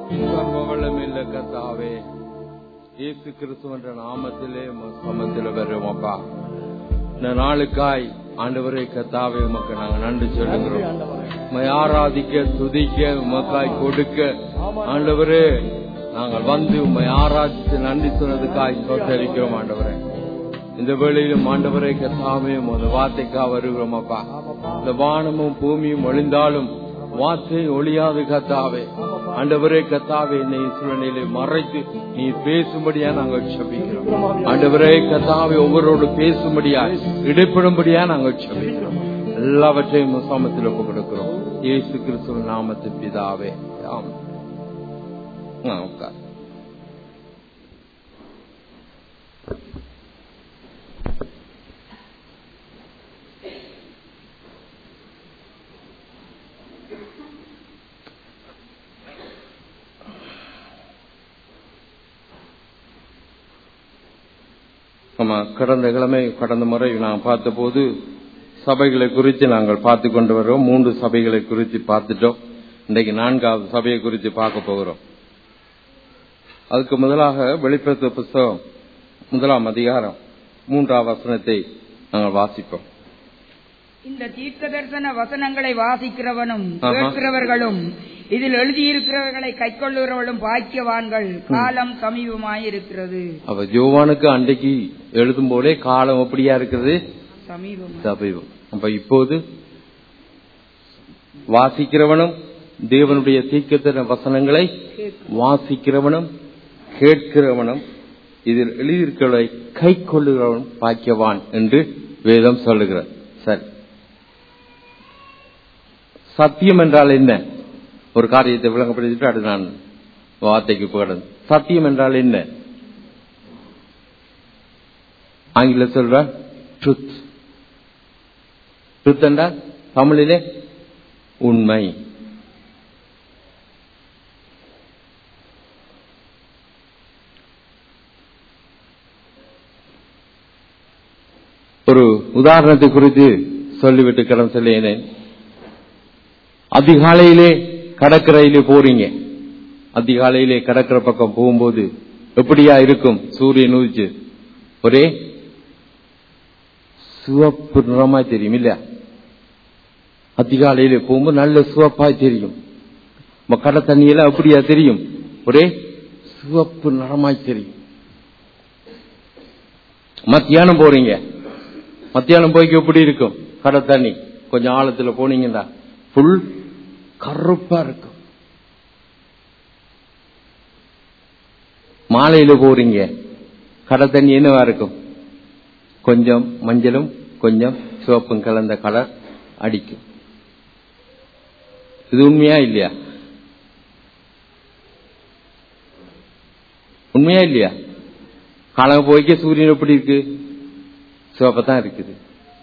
சர்வவல்லமில்ல கத்தாவே இயேசு கிறிஸ்து என்ற நாமத்திலே உமது சமத்தில் வரும் அப்பா இந்த நாளுக்காய் ஆண்டவரே கத்தாவே உமக்கு நாங்கள் நன்றி சொல்லுகிறோம் உம்மை ஆராதிக்க துதிக்க உமக்காய் கொடுக்க ஆண்டவரே நாங்கள் வந்து உம்மை ஆராதித்து நன்றி சொன்னதுக்காய் தோற்றரிக்கிறோம் ஆண்டவரே இந்த வேளையிலும் ஆண்டவரே கத்தாவே உமது வார்த்தைக்கா வருகிறோம் அப்பா இந்த வானமும் பூமியும் ஒளிந்தாலும் வார்த்தை ஒளியாது கத்தாவே ஆண்டவரே கத்தாவே என்னை சூழ்நிலை மறைத்து நீ பேசும்படியா நாங்கள் செபிக்கிறோம் ஆண்டவரே கத்தாவே ஒவ்வொருவரோடு பேசும்படியா இடைப்படும்படியா நாங்கள் செபிக்கிறோம் எல்லாவற்றையும் முசாமத்தில் ஒப்பு கொடுக்கிறோம் இயேசு கிறிஸ்துவ நாமத்து பிதாவே ஆம் ஆ, உட்கார் ஆமா கடந்த கிழமை கடந்த முறை நான் பார்த்தபோது சபைகளை குறித்து நாங்கள் பார்த்து கொண்டு வரோம் மூன்று சபைகளை குறித்து பார்த்துட்டோம் இன்றைக்கு நான்காவது சபையை குறித்து பார்க்க போகிறோம் அதுக்கு முதலாக வெளிப்படுத்த புஸ்தகம் முதலாம் அதிகாரம் மூன்றாம் வசனத்தை நாங்கள் வாசிப்போம் இந்த தீர்க்க தரிசன வசனங்களை வாசிக்கிறவனும் ஆஹா. கேட்கிறவர்களும் இதில் எழுதியிருக்கிறவர்களை கைக்கொள்ளுகிறவர்களும் பாக்கியவான்கள் காலம் சமீபமாயிருக்கிறது அவ ஜோவானுக்கு அன்றைக்கு எழுதும் போதே காலம் எப்படியா இருக்கிறது சமீபம் சபைவம் அப்ப இப்போது வாசிக்கிறவனும் தேவனுடைய தீர்க்கதரிசன வசனங்களை வாசிக்கிறவனும் கேட்கிறவனும் இதில் எழுதியிருக்கிறவரை கை கொள்ளுகிறவன் பாக்கியவான் என்று வேதம் சொல்லுகிறார் சரி சத்தியம் என்றால் என்ன ஒரு காரியத்தை விளங்கப்படுத்திட்டு அடுத்து நான் வார்த்தைக்கு போகிறது சத்தியம் என்றால் என்ன ஆங்கில சொல்ற ட்ருத் ட்ருத் என்றால் தமிழிலே உண்மை ஒரு உதாரணத்தை குறித்து சொல்லிவிட்டு கடன் சொல்லினேன் அதிகாலையிலே கடற்கரையிலே போறீங்க அதிகாலையிலே கடற்கரை பக்கம் போகும்போது எப்படியா இருக்கும் சூரியன் உதிச்சு ஒரே சிவப்பு நிறமாய் தெரியும் இல்ல அதிகாலையிலே போகும்போது நல்ல சிவப்பாய் தெரியும் நம்ம கடை தண்ணியெல்லாம் அப்படியா தெரியும் ஒரே சிவப்பு நிறமாய் தெரியும் மத்தியானம் போறீங்க மத்தியானம் போய்க்கு எப்படி இருக்கும் கடை தண்ணி கொஞ்சம் ஆழத்துல போனீங்கன்னா ஃபுல் கருப்பா இருக்கும் மாலையில போறீங்க கடை தண்ணி என்னவா இருக்கும் கொஞ்சம் மஞ்சளும் கொஞ்சம் சிவப்பும் கலந்த கலர் அடிக்கும் இது உண்மையா இல்லையா உண்மையா இல்லையா காலம் போய்க்க சூரியன் எப்படி இருக்கு சிவப்பத்தான் இருக்குது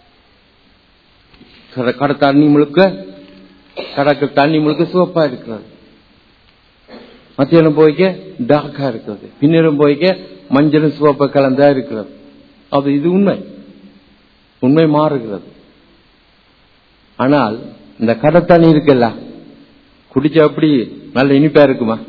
கட- கடை தண்ணி முழுக்க கடற்கரை தண்ணி முழுக்க சிவப்பா இருக்கிறது மத்தியானம் போய்க்க டார்க்கா இருக்கிறது பின்னரும் போய்க்க மஞ்சளும் சிவப்பு கலந்தா இருக்கிறது அது இது உண்மை உண்மை மாறுகிறது ஆனால் இந்த கடை தண்ணி இருக்குல்ல குடிச்சா அப்படி நல்ல இனிப்பா இருக்குமா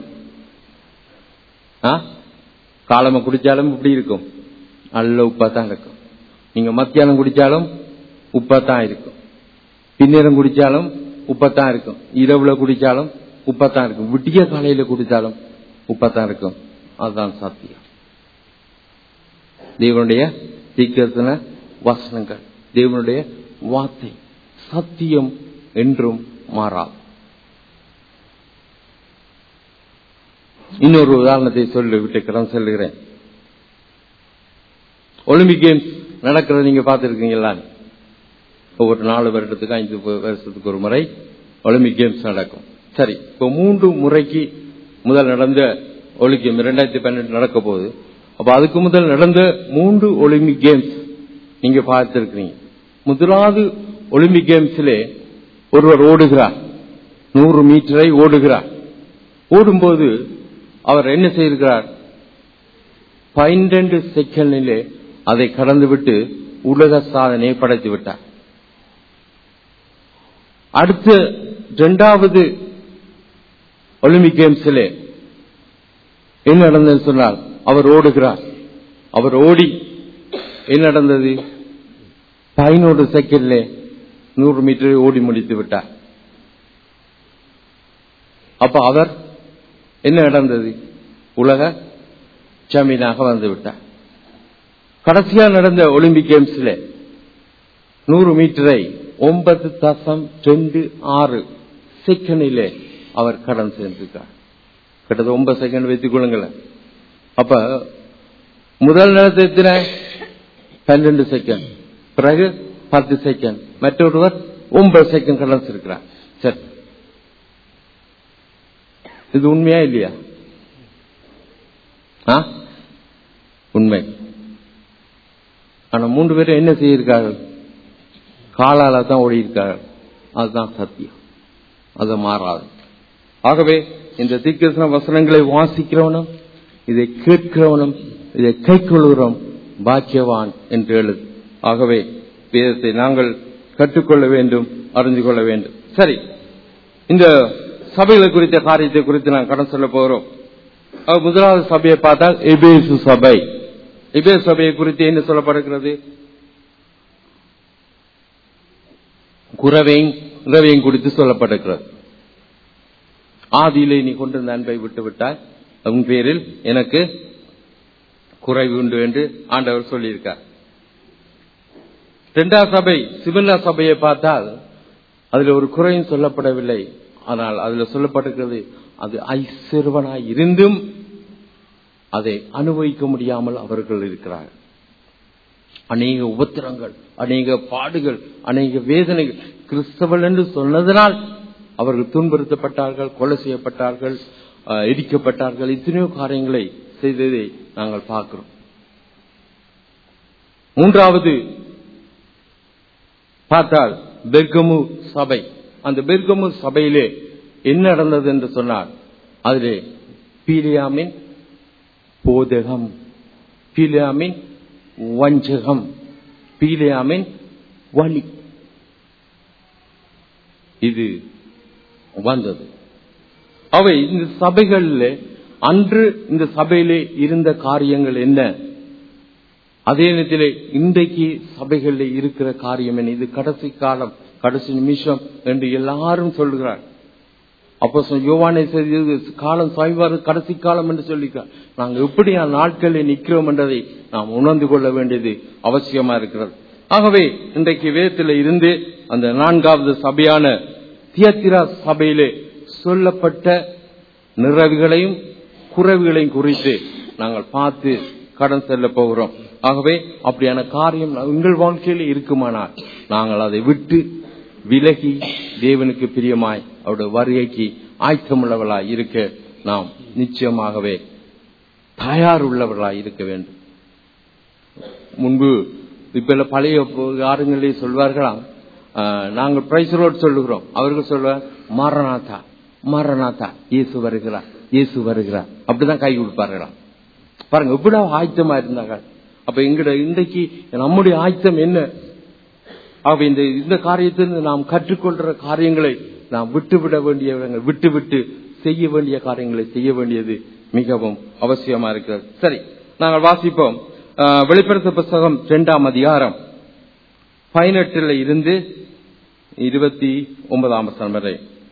ஆ காலமா குடிச்சாலும் இப்படி இருக்கும் நல்ல உப்பா தான் இருக்கும் நீங்க மத்தியானம் குடிச்சாலும் உப்பா தான் இருக்கும் பின்னேரம் குடிச்சாலும் உப்பத்தான் இருக்கும் இரவுல குடிச்சாலும் உப்பத்தான் இருக்கும் விட்டிய காலையில குடிச்சாலும் உப்பத்தான் இருக்கும் அதுதான் சத்தியம் தேவனுடைய தீர்க்கதரிசன வசனங்கள் தேவனுடைய வார்த்தை சத்தியம் என்றும் மாறாது இன்னொரு உதாரணத்தை சொல்லி விட்டு கடன் சொல்லுகிறேன் ஒலிம்பிக் கேம்ஸ் நடக்கிறத நீங்க பார்த்துருக்கீங்களா ஒவ்வொரு நாலு வருடத்துக்கு ஐந்து வருஷத்துக்கு ஒரு முறை ஒலிம்பிக் கேம்ஸ் நடக்கும் சரி இப்போ மூன்று முறைக்கு முதல் நடந்த ஒலிம்பிக் இரண்டாயிரத்தி பன்னெண்டு நடக்க போகுது அப்ப அதுக்கு முதல் நடந்த மூன்று ஒலிம்பிக் கேம்ஸ் நீங்க பார்த்திருக்கிறீங்க முதலாவது ஒலிம்பிக் கேம்ஸிலே ஒருவர் ஓடுகிறார் நூறு மீட்டரை ஓடுகிறார் ஓடும்போது அவர் என்ன செய்திருக்கிறார் பன்னிரண்டு செகண்டிலே அதை கடந்துவிட்டு உலக சாதனையை படைத்து விட்டார் அடுத்த இரண்டாவது ஒலிம்பிக் கேம்ஸிலே என்ன நடந்தது சொன்னால் அவர் ஓடுகிறார் அவர் ஓடி என்ன நடந்தது பதினோரு செகண்ட்ல நூறு மீட்டர் ஓடி முடித்து விட்டார் அப்ப அவர் என்ன நடந்தது உலக சாம்பியனாக வந்து விட்டார் கடைசியா நடந்த ஒலிம்பிக் கேம்ஸ்ல நூறு மீட்டரை ஒன்பது தசம் ரெண்டு ஆறு செகண்டிலே அவர் கடன் சேர்ந்திருக்கார் கிட்டத்தட்ட ஒன்பது செகண்ட் வைத்துக் கொள்ளுங்களேன் அப்ப முதல் நடத்தின பன்னெண்டு செகண்ட் பிறகு பத்து செகண்ட் மற்றொருவர் ஒன்பது செகண்ட் கடன் இருக்கிறார் சரி இது உண்மையா இல்லையா ஆ? உண்மை ஆனா மூன்று பேரும் என்ன செய்திருக்கார்கள் காலால தான் ஓடி இருக்கார்கள் அதுதான் சத்தியம் அது மாறாது ஆகவே இந்த தீர்க்கதரிசன வசனங்களை வாசிக்கிறவனும் இதை கேட்கிறவனும் இதை கைக்கொள்கிறோம் பாக்கியவான் என்று எழுது ஆகவே வேதத்தை நாங்கள் கற்றுக்கொள்ள வேண்டும் அறிந்து கொள்ள வேண்டும் சரி இந்த சபைகளை குறித்த காரியத்தை குறித்து நான் கடன் சொல்ல போகிறோம் அஹ் முதலாவது சபையை பார்த்தால் எபேசு சபை எபேசு சபையை குறித்து என்ன சொல்லப்படுகிறது குறவையும் உறவையும் குறித்து சொல்லப்படுகிறது ஆதியிலே நீ கொண்டிருந்த அன்பை விட்டு விட்டாய் உன் பேரில் எனக்கு குறைவு உண்டு என்று ஆண்டவர் சொல்லியிருக்கார் இரண்டாம் சபை சிவல்லா சபையை பார்த்தால் அதுல ஒரு குறையும் சொல்லப்படவில்லை ஆனால் அதுல சொல்லப்பட்டிருக்கிறது அது ஐசிறுவனாய் இருந்தும் அதை அனுபவிக்க முடியாமல் அவர்கள் இருக்கிறார்கள் அநேக உபத்திரங்கள் அநேக பாடுகள் அநேக வேதனைகள் கிறிஸ்தவள் என்று சொன்னதனால் அவர்கள் துன்புறுத்தப்பட்டார்கள் கொலை செய்யப்பட்டார்கள் அஹ், எரிக்கப்பட்டார்கள் எத்தனையோ காரியங்களை செய்ததை நாங்கள் பார்க்கிறோம் மூன்றாவது பார்த்தால் பெர்கமு சபை அந்த பெர்கமு சபையிலே என்ன நடந்தது என்று சொன்னார் அதிலே பீலியாமின் போதகம் பீலியாமின் வஞ்சகம் பீலியாமின் வலி இது வந்தது அவை இந்த சபைகளில் அன்று இந்த சபையிலே இருந்த காரியங்கள் என்ன அதே நேரத்திலே இன்றைக்கு சபைகளில் இருக்கிற காரியம் என்ன இது கடைசி காலம் கடைசி நிமிஷம் என்று எல்லாரும் சொல்லுகிறார் அப்போ யோவானை செய்தது காலம் சாய்வாறு கடைசி காலம் என்று சொல்லிக்கிறார் நாங்கள் எப்படி அந்த நாட்களில் நிற்கிறோம் என்றதை நாம் உணர்ந்து கொள்ள வேண்டியது அவசியமா இருக்கிறது ஆகவே இன்றைக்கு வேதத்தில் இருந்து அந்த நான்காவது சபையான தியத்திரா சபையிலே சொல்லப்பட்ட நிறைவுகளையும் குறைவுகளையும் குறித்து நாங்கள் பார்த்து கடன் செல்ல போகிறோம் ஆகவே அப்படியான காரியம் உங்கள் வாழ்க்கையில் இருக்குமானால் நாங்கள் அதை விட்டு விலகி தேவனுக்கு பிரியமாய் அவருடைய வருகைக்கு ஆயத்தமுள்ளவர்களாய் இருக்க நாம் நிச்சயமாகவே தயார் உள்ளவர்களாய் இருக்க வேண்டும் முன்பு இப்ப எல்லாம் பழைய யாருங்களே சொல்வார்களாம் ஆஹ், நாங்கள் பிரைஸ் ரோட் சொல்லுகிறோம் அவர்கள் சொல்வார் மரணாத்தா மரணாத்தா இயேசு வருகிறார் இயேசு வருகிறார் அப்படிதான் கை கொடுப்பார்களாம் பாருங்க எவ்வளவு ஆயத்தமா இருந்தாங்க அப்ப எங்கட இன்றைக்கு நம்முடைய ஆயத்தம் என்ன ஆக இந்த இந்த காரியத்தில் நாம் கற்றுக்கொள்ற காரியங்களை நாம் விட்டுவிட வேண்டிய விட்டு விட்டு செய்ய வேண்டிய காரியங்களை செய்ய வேண்டியது மிகவும் அவசியமா இருக்கிறது சரி நாங்கள் வாசிப்போம் ஆஹ், வெளிப்படுத்த புஸ்தகம் இரண்டாம் அதிகாரம் பதினெட்டுல இருந்து இருபத்தி ஒன்பதாம் வசனம் வரை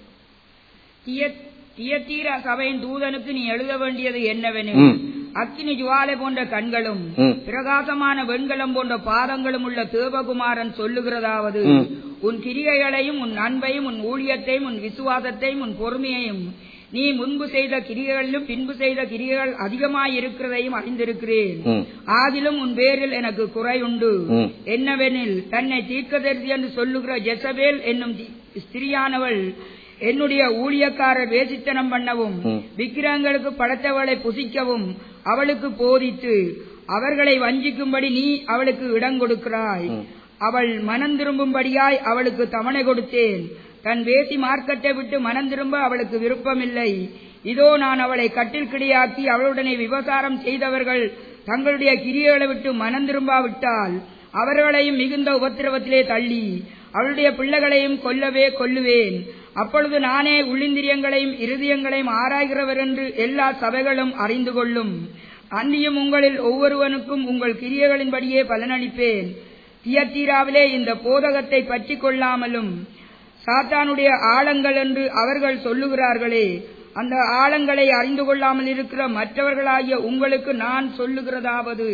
திய- தியத்தீரா சபையின் தூதனுக்கு நீ எழுத வேண்டியது என்னவெனில் ம். அக்கினி ஜுவாலை போன்ற கண்களும் ம். பிரகாசமான வெண்கலம் போன்ற பாதங்களும் உள்ள தேவகுமாரன் சொல்லுகிறதாவது ம். உன் கிரியைகளையும் உன் அன்பையும் உன் ஊழியத்தையும் உன் விசுவாசத்தையும் உன் பொறுமையையும் நீ முன்பு செய்த கிரியைகளிலும் பின்பு செய்த கிரியைகள் அதிகமாய் இருக்கிறதையும் அறிந்திருக்கிறேன் ம். ஆதிலும் உன் பேரில் எனக்கு குறை உண்டு ம். என்னவெனில் தன்னை தீர்க்கதரிசி என்று சொல்லுகிற ஜெசபேல் என்னும் தி- ஸ்திரியானவள் என்னுடைய ஊழியக்காரர் வேசித்தனம் பண்ணவும் ம். விக்கிரகங்களுக்கு படைத்தவளை புசிக்கவும் அவளுக்கு போதித்து அவர்களை வஞ்சிக்கும்படி நீ அவளுக்கு இடம் கொடுக்கிறாய் ம். அவள் மனம் திரும்பும்படியாய் அவளுக்கு தவணை கொடுத்தேன் தன் வேசி மார்க்கத்தை விட்டு மனம் திரும்ப அவளுக்கு விருப்பமில்லை இதோ நான் அவளை கட்டில் கிடியாக்கி அவளுடனே விபசாரம் செய்தவர்கள் தங்களுடைய கிரியைகளை விட்டு மனம் திரும்பாவிட்டால் அவர்களையும் மிகுந்த உபத்திரவத்திலே தள்ளி அவளுடைய பிள்ளைகளையும் கொல்லவே கொல்லுவேன் அப்பொழுது நானே உள்ளிந்திரியங்களையும் இருதயங்களையும் ஆராய்கிறவர் என்று எல்லா சபைகளும் அறிந்து கொள்ளும் அன்றியும் உங்களில் ஒவ்வொருவனுக்கும் உங்கள் கிரியைகளின்படியே பலனளிப்பேன் தியத்தீராவிலே இந்த போதகத்தை பற்றிக் கொள்ளாமலும் சாத்தானுடைய ஆழங்கள் என்று அவர்கள் சொல்லுகிறார்களே அந்த ஆழங்களை அறிந்து கொள்ளாமல் இருக்கிற மற்றவர்களாகிய உங்களுக்கு நான் சொல்லுகிறதாவது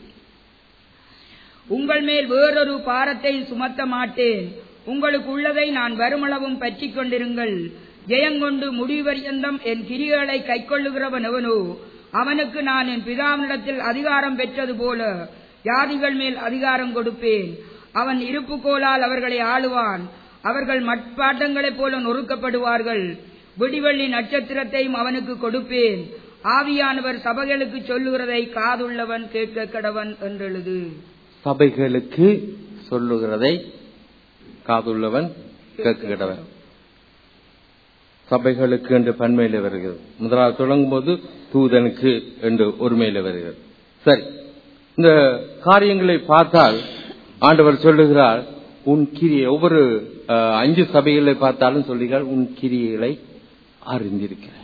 உங்கள் மேல் வேறொரு பாரத்தை சுமத்த மாட்டேன் உங்களுக்கு உள்ளதை நான் வருமளவும் பற்றிக் கொண்டிருங்கள் ஜெயங்கொண்டு முடிவரியந்தம் என் கிரிகளை கைக்கொள்ளுகிறவன் எவனோ அவனுக்கு நான் என் பிதாவினிடத்தில் அதிகாரம் பெற்றது போல ஜாதிகள் மேல் அதிகாரம் கொடுப்பேன் அவன் இருப்புக்கோலால் அவர்களை ஆளுவான் அவர்கள் மட்பாட்டங்களைப் போல நொறுக்கப்படுவார்கள் விடிவெள்ளி நட்சத்திரத்தையும் அவனுக்கு கொடுப்பேன் ஆவியானவர் சபைகளுக்கு சொல்லுகிறதை காதுள்ளவன் கேட்க கடவன் என்றெழுது சபைகளுக்கு சொல்லுகிறதை காதுள்ளவன் கேட்கிறவன் சபைகளுக்கு என்று பன்மையில வருகிறது முதலாவது தொடங்கும் போது தூதனுக்கு என்று ஒருமையில வருகிறது சரி இந்த காரியங்களை பார்த்தால் ஆண்டவர் சொல்லுகிறார் உன் கிரியை ஒவ்வொரு அஹ், அஞ்சு சபைகளை பார்த்தாலும் சொல்லுகிறார் உன் கிரியைகளை அறிந்திருக்கிறேன்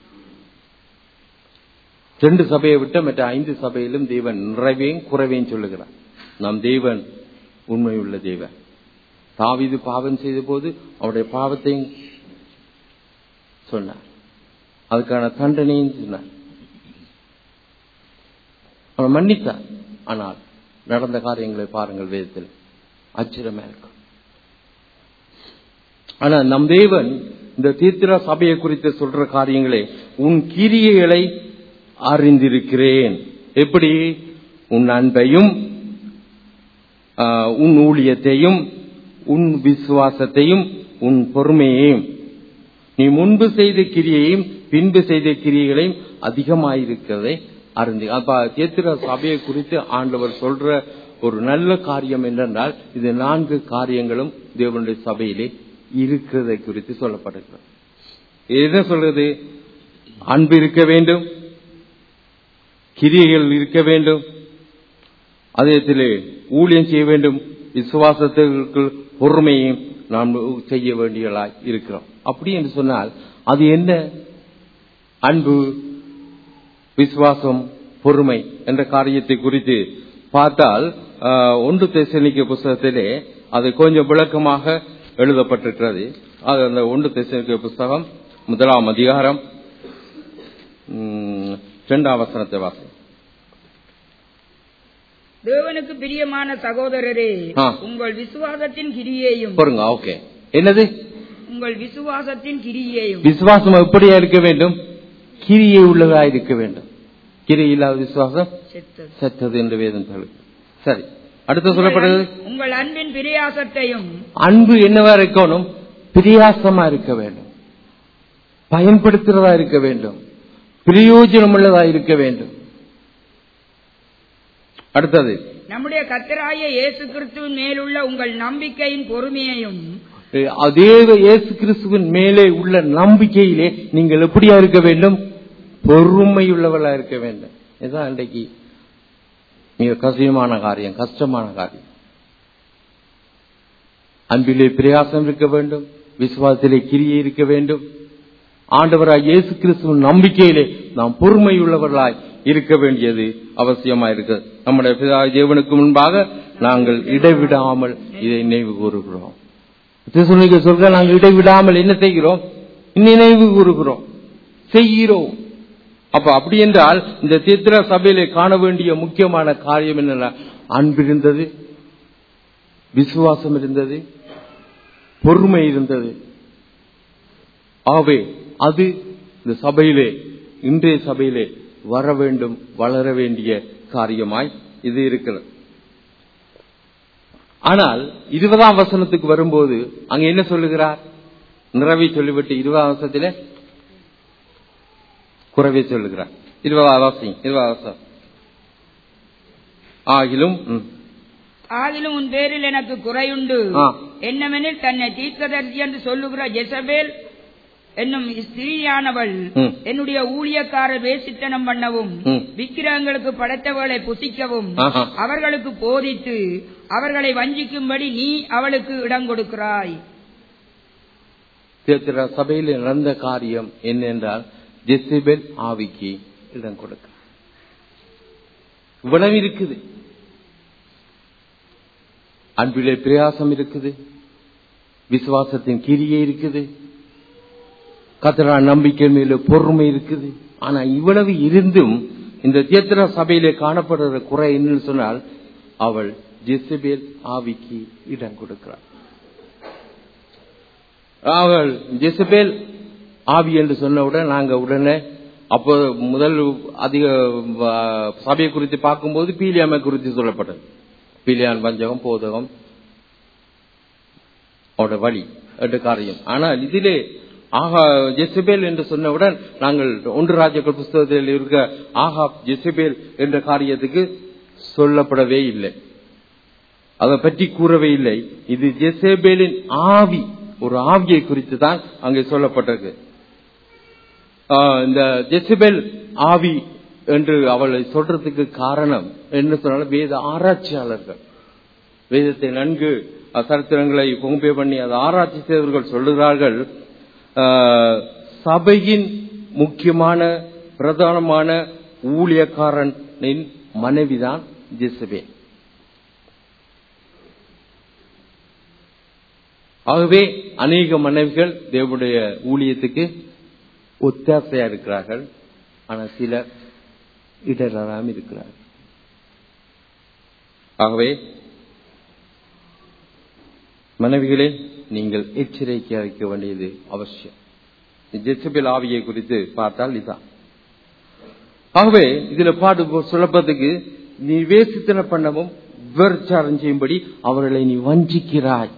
ரெண்டு சபையை விட்ட மற்ற ஐந்து சபையிலும் தேவன் நிறைவையும் குறைவையும் சொல்லுகிறார் நம் தேவன் உண்மையுள்ள தேவன் தாவீது பாவம் செய்த போது அவருடைய பாவத்தையும் சொன்னார் அதுக்கான தண்டனையும் சொன்னார் அவர் மன்னித்தார் ஆனால் நடந்த காரியங்களை பாருங்கள் வேதத்தில் ஆச்சரியமா இருக்கும் ஆனா நம் தேவன் இந்த தீர்த்திர சபையை குறித்து சொல்ற காரியங்களே உன் கிரியைகளை அறிந்திருக்கிறேன் எப்படி உன் அன்பையும் ஆஹ், உன் ஊழியத்தையும் உன் விசுவாசத்தையும் உன் பொறுமையையும் நீ முன்பு செய்த கிரியையும் பின்பு செய்த கிரியைகளையும் அதிகமாயிருக்கிறதை அறிந்து அப்ப தேத்திர சபையை குறித்து ஆண்டவர் சொல்ற ஒரு நல்ல காரியம் என்னென்றால் இது நான்கு காரியங்களும் தேவனுடைய சபையிலே இருக்கிறதை குறித்து சொல்லப்படுகிறது என்ன சொல்றது அன்பு இருக்க வேண்டும் கிரியைகள் இருக்க வேண்டும் அதேத்திலே ஊழியம் செய்ய வேண்டும் விசுவாசத்திற்கு பொறுமையும் நாம் செய்ய வேண்டியவர்களாய் இருக்கிறோம் அப்படி என்று சொன்னால் அது என்ன அன்பு விசுவாசம் பொறுமை என்ற காரியத்தை குறித்து பார்த்தால் ஆஹ், ஒன்று தெசனிக்க புஸ்தகத்திலே அது கொஞ்சம் விளக்கமாக எழுதப்பட்டிருக்கிறது அது அந்த ஒன்று தெசனிக்க புஸ்தகம் முதலாம் அதிகாரம் ம், இரண்டாம் வசனத்தை வாசி தேவனுக்கு பிரியமான சகோதரரே ஆ. உங்கள் விசுவாசத்தின் கிரியையும் பாருங்க ஓகே என்னது உங்கள் விசுவாசத்தின் கிரியையும் விசுவாசம் எப்படியா இருக்க வேண்டும் கிரியை உள்ளதா இருக்க வேண்டும் கிரி இல்லாத விசுவாசம் செத்தது. செத்தது என்று வேதம் சொல்லுது சரி அடுத்து சொல்லப்படுறது உங்கள் அன்பின் பிரியாசத்தையும் அன்பு என்னவா இருக்கணும் பிரியாசமா இருக்க வேண்டும் பயன்படுத்துறதா இருக்க வேண்டும் பிரயோஜனம் உள்ளதா இருக்க வேண்டும் அடுத்தது நம்முடைய கத்தராய இயேசு கிறிஸ்துவின் மேலுள்ள உங்கள் நம்பிக்கையின் பொறுமையையும் அதே இயேசு கிறிஸ்துவின் மேலே உள்ள நம்பிக்கையிலே நீங்கள் எப்படியா இருக்க வேண்டும் பொறுமையுள்ளவளா இருக்க வேண்டும் இதுதான் இன்றைக்கு மிக கசியமான காரியம் கஷ்டமான காரியம் அன்பிலே பிரயாசம் இருக்க வேண்டும் விசுவாசத்திலே கிரியை இருக்க வேண்டும் ஆண்டவராய் இயேசு கிறிஸ்துவின் நம்பிக்கையிலே நாம் பொறுமையுள்ளவர்களாய் இருக்க வேண்டியது அவசியமா இருக்கு நம்முடைய பிதா தேவனுக்கு முன்பாக நாங்கள் இடைவிடாமல் இதை நினைவு கூறுகிறோம் திருசுனிக்கு சொல்ற நாங்கள் இடைவிடாமல் என்ன செய்கிறோம் நினைவு கூறுகிறோம் செய்கிறோம் அப்ப அப்படி என்றால் இந்த சித்திர சபையிலே காண வேண்டிய முக்கியமான காரியம் என்னன்னா அன்பு இருந்தது விசுவாசம் இருந்தது பொறுமை இருந்தது ஆகவே அது இந்த சபையிலே இன்றைய சபையிலே வர வேண்டும் வளர வேண்டிய காரியமாய் இது இருக்கிறது ஆனால் இருபதாம் வசனத்துக்கு வரும்போது அங்க என்ன சொல்லுகிறார் நிறைவை சொல்லிவிட்டு இருபதாம் வசனத்திலே குறைவை சொல்லுகிறார் இருபதாம் வாசி இருபதாம் வசனம் ஆகிலும் ம், ஆகிலும் உன் பேரில் எனக்கு குறையுண்டு ஆ. என்னவெனில் தன்னை தீர்க்கதரிசி என்று சொல்லுகிற ஜெசபேல் என்னும் ஸ்திரீயானவள் ம். என்னுடைய ஊழியக்காரர் வேசித்தனம் பண்ணவும் ம். விக்கிரகங்களுக்கு படைத்தவர்களை புசிக்கவும் ஆஹா. அவர்களுக்கு போதித்து அவர்களை வஞ்சிக்கும்படி நீ அவளுக்கு இடம் கொடுக்கிறாய் தேத்திர சபையில் நடந்த காரியம் என்ன என்றால் ஜெசிபெல் ஆவிக்கு இடம் கொடுக்க இவ்வளவு இருக்குது அன்பிலே பிரயாசம் இருக்குது விசுவாசத்தின் கிரியை இருக்குது கத்தரா நம்பிக்கை மேல பொறுமை இருக்குது ஆனா இவ்வளவு இருந்தும் இந்த தேத்திர சபையிலே காணப்படுற குறை என்னன்னு சொன்னால் அவள் ஜெசிபேல் ஆவிக்கு இடம் கொடுக்கிறாள் அவள் ஜெசிபேல் ஆவி என்று சொன்னவுடன் நாங்க உடனே அப்போ முதல் அதிக ஆ, சபையை குறித்து பார்க்கும்போது பீலியாமை குறித்து சொல்லப்பட்டது பீலியான் பஞ்சகம் போதகம் அவரோட வழி என்ற காரியம் ஆனால் இதிலே ஆகா ஜெசிபேல் என்று சொன்னவுடன் நாங்கள் ஒன்று ராஜ்யங்கள் புஸ்தகத்தில் இருக்க ஆகா ஜெசிபேல் என்ற காரியத்துக்கு சொல்லப்படவே இல்லை அதை பற்றி கூறவே இல்லை இது ஜெசேபேலின் ஆவி ஒரு ஆவியை குறித்து தான் அங்கே சொல்லப்பட்டிருக்கு ஆஹ் இந்த ஜெசிபேல் ஆவி என்று அவளை சொல்றதுக்கு காரணம் என்ன சொன்னாலும் வேத ஆராய்ச்சியாளர்கள் வேதத்தை நன்கு அஹ், சரித்திரங்களை பொம்பே பண்ணி அதை ஆராய்ச்சி செய்தவர்கள் சொல்லுகிறார்கள் ஆஹ், சபையின் முக்கியமான பிரதானமான ஊழியக்காரனின் மனைவிதான் ஜெசபேல் ஆகவே அநேக மனைவிகள் தேவனுடைய ஊழியத்துக்கு ஒத்தாசையா இருக்கிறார்கள் ஆனா சிலர் இடராம இருக்கிறார்கள் ஆகவே மனைவிகளே நீங்கள் எச்சரிக்கையா இருக்க வேண்டியது அவசியம் ஜெசபேல் ஆவியை குறித்து பார்த்தால் இதுதான் ஆகவே இதுல பாடு சொல்லப்பதுக்கு நீ வேசித்தன பண்ணவும் விபச்சாரம் செய்யும்படி அவர்களை நீ வஞ்சிக்கிறாய்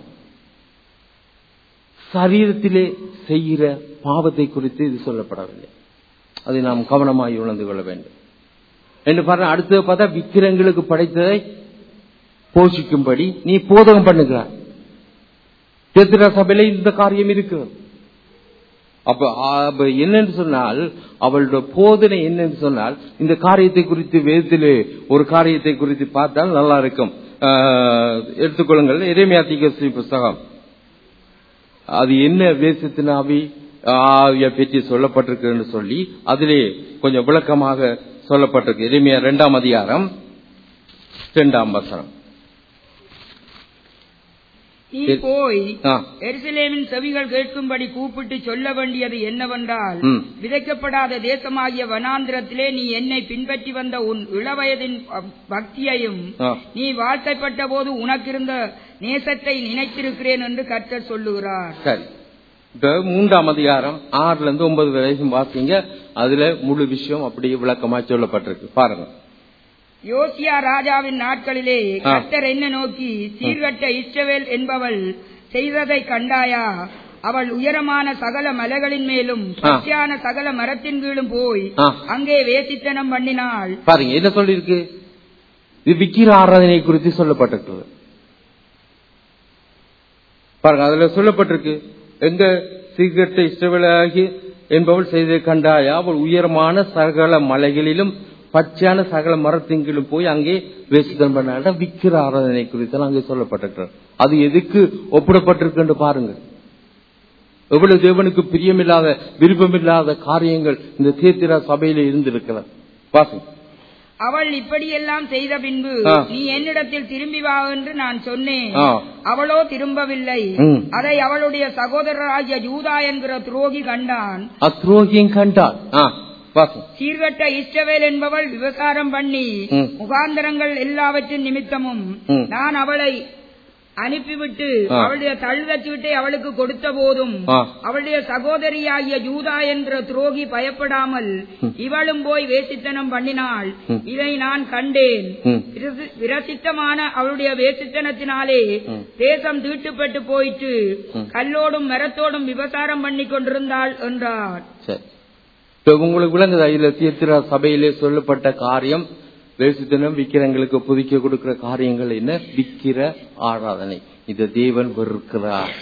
சரீரத்திலே செய்கிற பாவத்தை குறித்து இது சொல்லப்படவில்லை அதை நாம் கவனமாய் உணர்ந்து கொள்ள வேண்டும் என்று பாருங்க அடுத்தது பார்த்தா விக்கிரங்களுக்கு படைத்ததை போஷிக்கும்படி நீ போதகம் பண்ணுகிறாய் தேத்திர சபையில இந்த காரியம் இருக்கிறது அப்ப அப்ப என்னன்னு சொன்னால் அவளோட போதனை என்னன்னு சொன்னால் இந்த காரியத்தை குறித்து வேதத்திலே ஒரு காரியத்தை குறித்து பார்த்தால் நல்லா இருக்கும் ஆஹ், எடுத்துக்கொள்ளுங்கள் இறைமையாத்திக புஸ்தகம் அது என்ன வேசத்தின் ஆவி ஆவியை பற்றி சொல்லப்பட்டிருக்குன்னு சொல்லி அதிலே கொஞ்சம் விளக்கமாக சொல்லப்பட்டிருக்கு எளிமையா இரண்டாம் அதிகாரம் இரண்டாம் வசனம் நீ போய் ஆ, எருசலேமின் செவிகள் கேட்கும்படி கூப்பிட்டு சொல்ல வேண்டியது என்னவென்றால் ம். விதைக்கப்படாத தேசமாகிய வனாந்திரத்திலே நீ என்னை பின்பற்றி வந்த உன் இளவயதின் ப- பக்தியையும் ஆ. நீ வாழ்க்கைப்பட்ட போது உனக்கிருந்த நேசத்தை நினைத்திருக்கிறேன் என்று கர்த்தர் சொல்லுகிறார் சரி இப்ப மூன்றாம் அதிகாரம் ஆறுல இருந்து ஒன்பது வரைக்கும் வாசிங்க அதுல முழு விஷயம் அப்படியே விளக்கமா சொல்லப்பட்டிருக்கு பாருங்க யோசியா ராஜாவின் நாட்களிலே ஆ. கர்த்தர் என்ன நோக்கி சீர்கட்ட இஸ்ரவேல் என்பவள் செய்ததை கண்டாயா அவள் உயரமான சகல மலைகளின் மேலும் ஆ. பச்சையான சகல மரத்தின் கீழும் போய் ஆ. அங்கே வேசித்தனம் பண்ணினாள் பாருங்க என்ன சொல்லிருக்கு இது விக்கிர ஆராதனை குறித்து சொல்லப்பட்டிருக்கிறது பாருங்க அதுல சொல்லப்பட்டிருக்கு எங்க சீர்கட்ட இஷ்டவிலாகி என்பவள் செய்ததை கண்டாயா அவள் உயரமான சகல மலைகளிலும் பச்சையான சகல மரத்திங்கிலும் போய் அங்கே வேசித்தனம் பண்ணாட விக்கிர ஆராதனை குறித்து அங்கே சொல்லப்பட்டிருக்கிறது அது எதுக்கு ஒப்பிடப்பட்டிருக்கு பாருங்க எவ்வளவு தேவனுக்கு பிரியமில்லாத விருப்பமில்லாத காரியங்கள் இந்த தேத்திரா சபையில இருந்திருக்கிறது பாருங்க அவள் இப்படியெல்லாம் செய்த பின்பு ஆ. நீ என்னிடத்தில் திரும்பி வா என்று நான் சொன்னேன் ஆ. அவளோ திரும்பவில்லை ம். அதை அவளுடைய சகோதரராகிய யூதா என்கிற துரோகி கண்டான் அத்ரோகியும் கண்டாள் ஆ, வாசம். சீர்கட்ட இஸ்ரவேல் என்பவள் விவசாரம் பண்ணி ம். முகாந்தரங்கள் எல்லாவற்றின் நிமித்தமும் ம். நான் அவளை அனுப்பிவிட்டு ஆ. அவளுடைய தழுதச்சீட்டை அவளுக்கு கொடுத்த போதும் ஆ. அவளுடைய சகோதரியாகிய யூதா என்ற துரோகி பயப்படாமல் இவளும் போய் வேசித்தனம் பண்ணினாள் ம். இதை நான் கண்டேன் ம். விரசி- விரசித்தமான அவளுடைய வேசித்தனத்தினாலே ம். தேசம் தீட்டுப்பட்டு போயிட்டு ம். கல்லோடும் மரத்தோடும் விபசாரம் பண்ணி கொண்டிருந்தாள் என்றார் சரி இப்ப உங்களுக்கு விளங்குதா இதுல தீர்த்திரா சபையிலே சொல்லப்பட்ட காரியம் வேசித்தனம் விக்கிரங்களுக்கு புதுக்க கொடுக்கிற காரியங்கள் என்ன விக்கிர ஆராதனை இத தேவன் வெறுக்கிறார்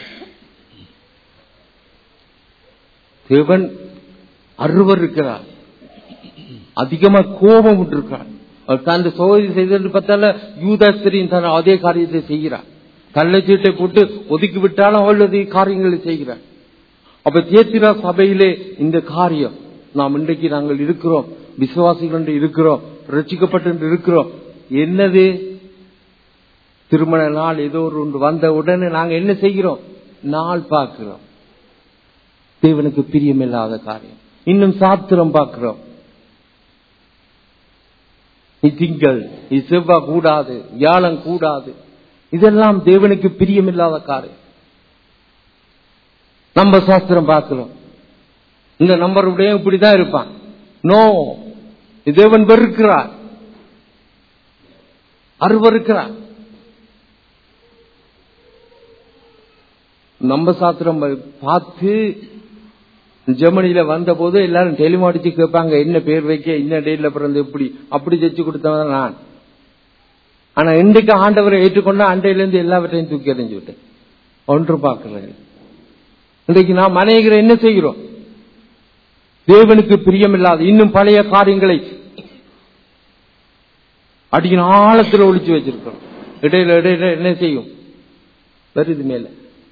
தேவன் அருவர் இருக்கிறார் அதிகமா கோபம் இருக்கிறார் அவர் தன் சோதரி செய்தது பார்த்தால யூதாஸ்திரியின் தன் அதே காரியத்தை செய்கிறார் கள்ளச்சீட்டை போட்டு ஒதுக்கி விட்டாலும் அவள் அதே காரியங்களை செய்கிறார் அப்ப தேத்திரா சபையிலே இந்த காரியம் நாம் இன்றைக்கு நாங்கள் இருக்கிறோம் விசுவாசிகள் என்று இருக்கிறோம் ரட்சிக்கப்பட்டு இருக்கிறோம் என்னது திருமண நாள் ஏதோ ஒரு ஒன்று வந்த உடனே நாங்க என்ன செய்கிறோம் நாள் பார்க்கிறோம் தேவனுக்கு பிரியமில்லாத காரியம் இன்னும் சாத்திரம் பார்க்கிறோம் நீ திங்கள் நீ செவ்வாய் கூடாது வியாழம் கூடாது இதெல்லாம் தேவனுக்கு பிரியமில்லாத காரியம் நம்ம சாஸ்திரம் பார்க்கிறோம் இந்த நம்பருடைய இப்படிதான் இருப்பான் நோ தேவன் வெறுக்கிறார் அருவருக்கிறார் நம்ம சாஸ்திரம் பார்த்து ஜெர்மனியில வந்த போது எல்லாரும் டெலிமாடிச்சு கேட்பாங்க என்ன பேர் வைக்க என்ன டேட்ல பிறந்து எப்படி அப்படி தைச்சு கொடுத்தவன் நான் ஆனா இன்றைக்கு ஆண்டவரை ஏற்றுக்கொண்டா அண்டையில இருந்து எல்லாவற்றையும் தூக்கி எறிஞ்சு விட்டேன் ஒன்று பார்க்கிறேன் இன்றைக்கு நாம் அநேகரை என்ன செய்கிறோம் தேவனுக்கு பிரியமில்லாத இன்னும் பழைய காரியங்களை அடியின் ஆழத்தில் ஒழிச்சு வச்சிருக்கிறோம் இடையில இடையில என்ன செய்யும் வருது மேல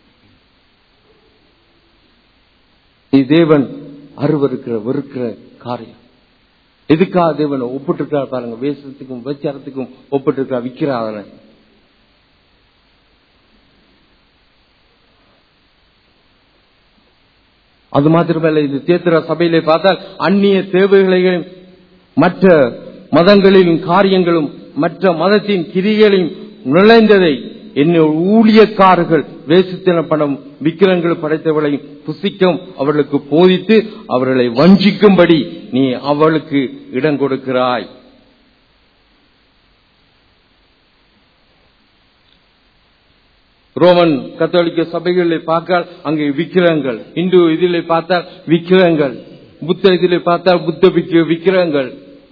நீ தேவன் அருவருக்கிற வெறுக்கிற காரியம் எதுக்காக தேவன் ஒப்பிட்டிருக்கார் பாருங்க வேஷத்துக்கும் வச்சாரத்துக்கும் ஒப்பிட்டிருக்கார் விக்கிறாதன அது மாத்திரமல்ல இது தேத்திர சபையிலே பார்த்தால் அந்நிய தேவைகளையும் மற்ற மதங்களின் காரியங்களும் மற்ற மதத்தின் கிரிகளையும் நுழைந்ததை என்ன ஊழியக்காரர்கள் வேசித்தன பணம் விக்கிரங்கள் படைத்தவர்களையும் புசிக்கும் அவர்களுக்கு போதித்து அவர்களை வஞ்சிக்கும்படி நீ அவளுக்கு இடம் கொடுக்கிறாய் ரோமன் கத்தோலிக்க சபைகளில் பார்த்தால் அங்கே விக்கிரங்கள் இந்து இதில் பார்த்தால் விக்கிரங்கள் புத்த இதில் பார்த்தால் புத்த விக்க- விக்கிரங்கள்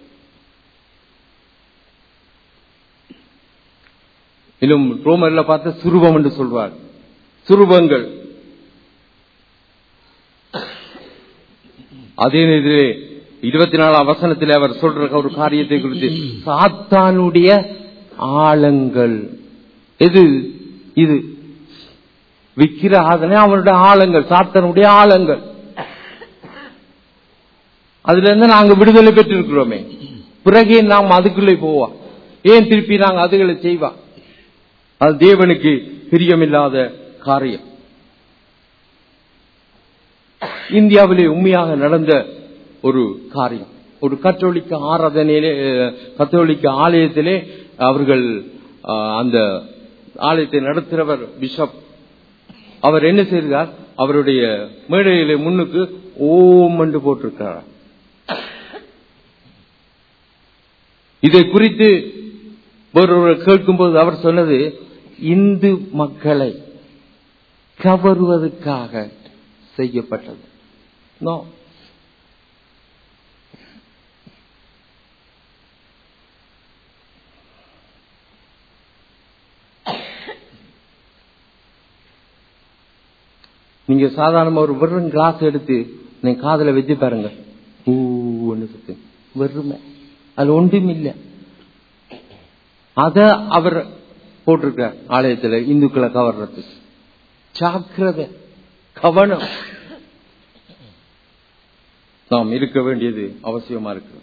இன்னும் ரோமர்ல பார்த்தா சுரூபம் என்று சொல்வார் சுரூபங்கள் அதே நேரத்திலே இருபத்தி நாலாம் வசனத்தில் அவர் சொல்ற ஒரு காரியத்தை குறித்து சாத்தானுடைய ஆழங்கள் எது இது விக்கிர ஆதனை அவனுடைய ஆழங்கள் சாத்தானுடைய ஆழங்கள் அதுல இருந்து நாங்க விடுதலை பெற்றிருக்கிறோமே பிறகே நாம் அதுக்குள்ளே போவா ஏன் திருப்பி நாங்க அதுகளை செய்வா அது தேவனுக்கு பிரியமில்லாத காரியம் இந்தியாவிலே உண்மையாக நடந்த ஒரு காரியம் ஒரு கத்தோலிக்க ஆராதனையிலே அஹ், கத்தோலிக்க ஆலயத்திலே அவர்கள் அஹ், அந்த ஆலயத்தை நடத்துகிறவர் பிஷப் அவர் என்ன செய்கிறார் அவருடைய மேடையிலே முன்னுக்கு ஓம் என்று போட்டிருக்கிறார் இதை குறித்து ஒருவர் கேட்கும்போது அவர் சொன்னது இந்து மக்களை கவருவதற்காக செய்யப்பட்டது நோ நீங்க சாதாரணமா ஒரு வெறும் கிளாஸ் எடுத்து நீங்க காதுல வச்சு பாருங்க ஊன்னு சுத்து வெறுமை அது ஒன்றும் இல்லை அத அவர் போட்டிருக்கார் ஆலயத்துல இந்துக்களை கவர்றதுக்கு ஜாக்கிரதை கவனம் நாம் இருக்க வேண்டியது அவசியமா இருக்கு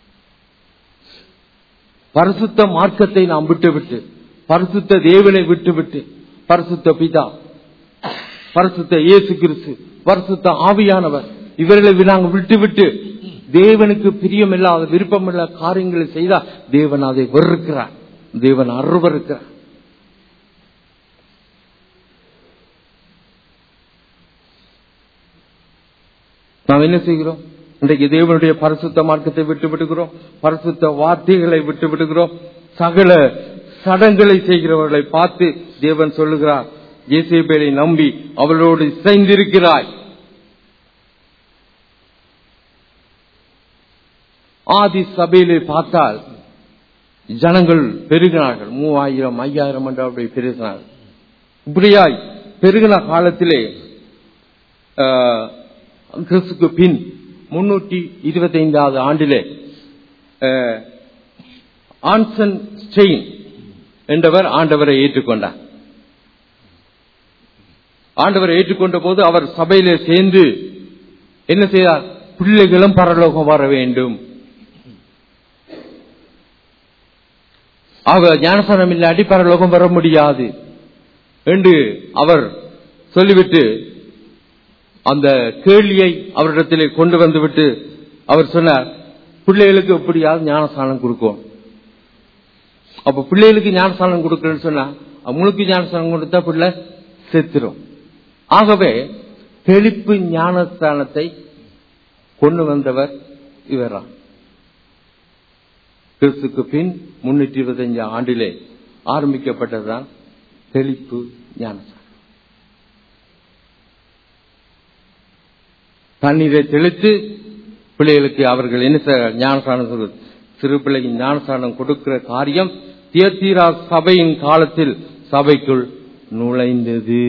பரிசுத்த மார்க்கத்தை நாம் விட்டுவிட்டு பரிசுத்த தேவனை விட்டுவிட்டு பரிசுத்த பிதா பரிசுத்த இயேசு கிறிஸ்து பரிசுத்த ஆவியானவர் இவர்களை நாங்கள் விட்டுவிட்டு தேவனுக்கு பிரியமில்லாத விருப்பமில்லாத காரியங்களை செய்தால் தேவன் அதை வெறுக்கிறார் தேவன் அருவருக்கிறார் நாம் என்ன செய்கிறோம் இன்றைக்கு தேவனுடைய பரிசுத்த மார்க்கத்தை விட்டு விடுகிறோம் பரிசுத்த வார்த்தைகளை விட்டு விடுகிறோம் சகல சடங்களை செய்கிறவர்களை பார்த்து தேவன் சொல்லுகிறார் இயேசேபேலை நம்பி அவளோடு இசைந்திருக்கிறாய் ஆதி சபையிலே பார்த்தால் ஜனங்கள் பெருகினார்கள் மூவாயிரம் ஐயாயிரம் என்று அப்படி பெருகினார்கள் இப்படியாய் பெருகின காலத்திலே ஆஹ், கிறிஸ்துக்கு பின் முன்னூற்றி இருபத்தைந்தாவது ஆண்டிலே ஆஹ், ஆன்சன் ஸ்டெயின் என்றவர் ஆண்டவரை ஏற்றுக்கொண்டார் ஆண்டவர் ஏற்றுக்கொண்ட போது அவர் சபையிலே சேர்ந்து என்ன செய்தார் பிள்ளைகளும் பரலோகம் வர வேண்டும் ஆக ஞானஸ்தானம் இல்லாட்டி பரலோகம் வர முடியாது என்று அவர் சொல்லிவிட்டு அந்த கேள்வியை அவரிடத்திலே கொண்டு வந்துவிட்டு அவர் சொன்னார் பிள்ளைகளுக்கு எப்படியாவது ஞானஸ்தானம் கொடுக்கும் அப்ப பிள்ளைகளுக்கு ஞானஸ்தானம் கொடுக்கறேன்னு சொன்னா அவங்களுக்கு ஞானஸ்தானம் கொடுத்தா பிள்ளை செத்துரும் ஆகவே தெளிப்பு ஞானஸ்தானத்தை கொண்டு வந்தவர் இவரா கிறிஸ்துக்கு பின் முன்னூற்றி இருபத்தஞ்சு ஆண்டிலே ஆரம்பிக்கப்பட்டதுதான் தெளிப்பு ஞானஸ்தானம் தண்ணீரை தெளித்து பிள்ளைகளுக்கு அவர்கள் என்ன செய்ய- ஞானஸ்தானம் சொல்வது சிறு பிள்ளைக்கு ஞானஸ்தானம் கொடுக்கிற காரியம் தியத்தீரா சபையின் காலத்தில் சபைக்குள் நுழைந்தது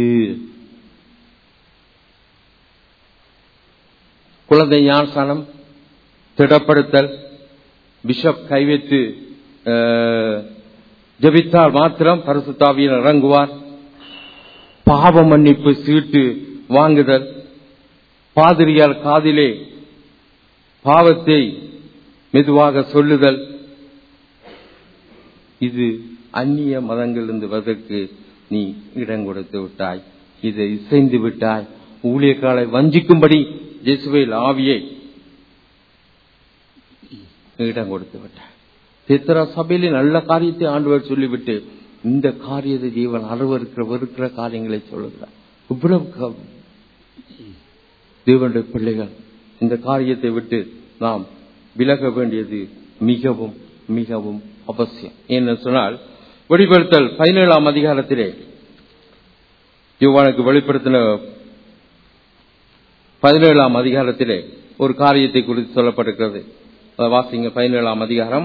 குழந்தை ஞானஸ்தானம் திடப்படுத்தல் பிஷப் கைவைத்து அஹ், ஜெபித்தால் மாத்திரம் பரிசுத்தாவியில் இறங்குவார் பாவ மன்னிப்பு சீட்டு வாங்குதல் பாதிரியார் காதிலே பாவத்தை மெதுவாக சொல்லுதல் இது அந்நிய மதங்களிலிருந்து வருவதற்கு நீ இடம் கொடுத்து விட்டாய் இதை இசைந்து விட்டாய் ஊழியக்காலை வஞ்சிக்கும்படி ஜெசுவேல் ஆவியை இடம் கொடுத்து விட்டாய் சித்திரா சபையிலே நல்ல காரியத்தை ஆண்டவர் சொல்லிவிட்டு இந்த காரியத்தை ஜீவன் அருவருக்கிற வெறுக்கிற காரியங்களை சொல்லுகிறார் இவ்வளவு க- தேவனுடைய பிள்ளைகள் இந்த காரியத்தை விட்டு நாம் விலக வேண்டியது மிகவும் மிகவும் அவசியம் என்ன சொன்னால் வெளிப்படுத்தல் பதினேழாம் அதிகாரத்திலே யுவானுக்கு வெளிப்படுத்தின பதினேழாம் அதிகாரத்திலே ஒரு காரியத்தை குறித்து சொல்லப்பட்டிருக்கிறது அதை வாசிங்க பதினேழாம் அதிகாரம்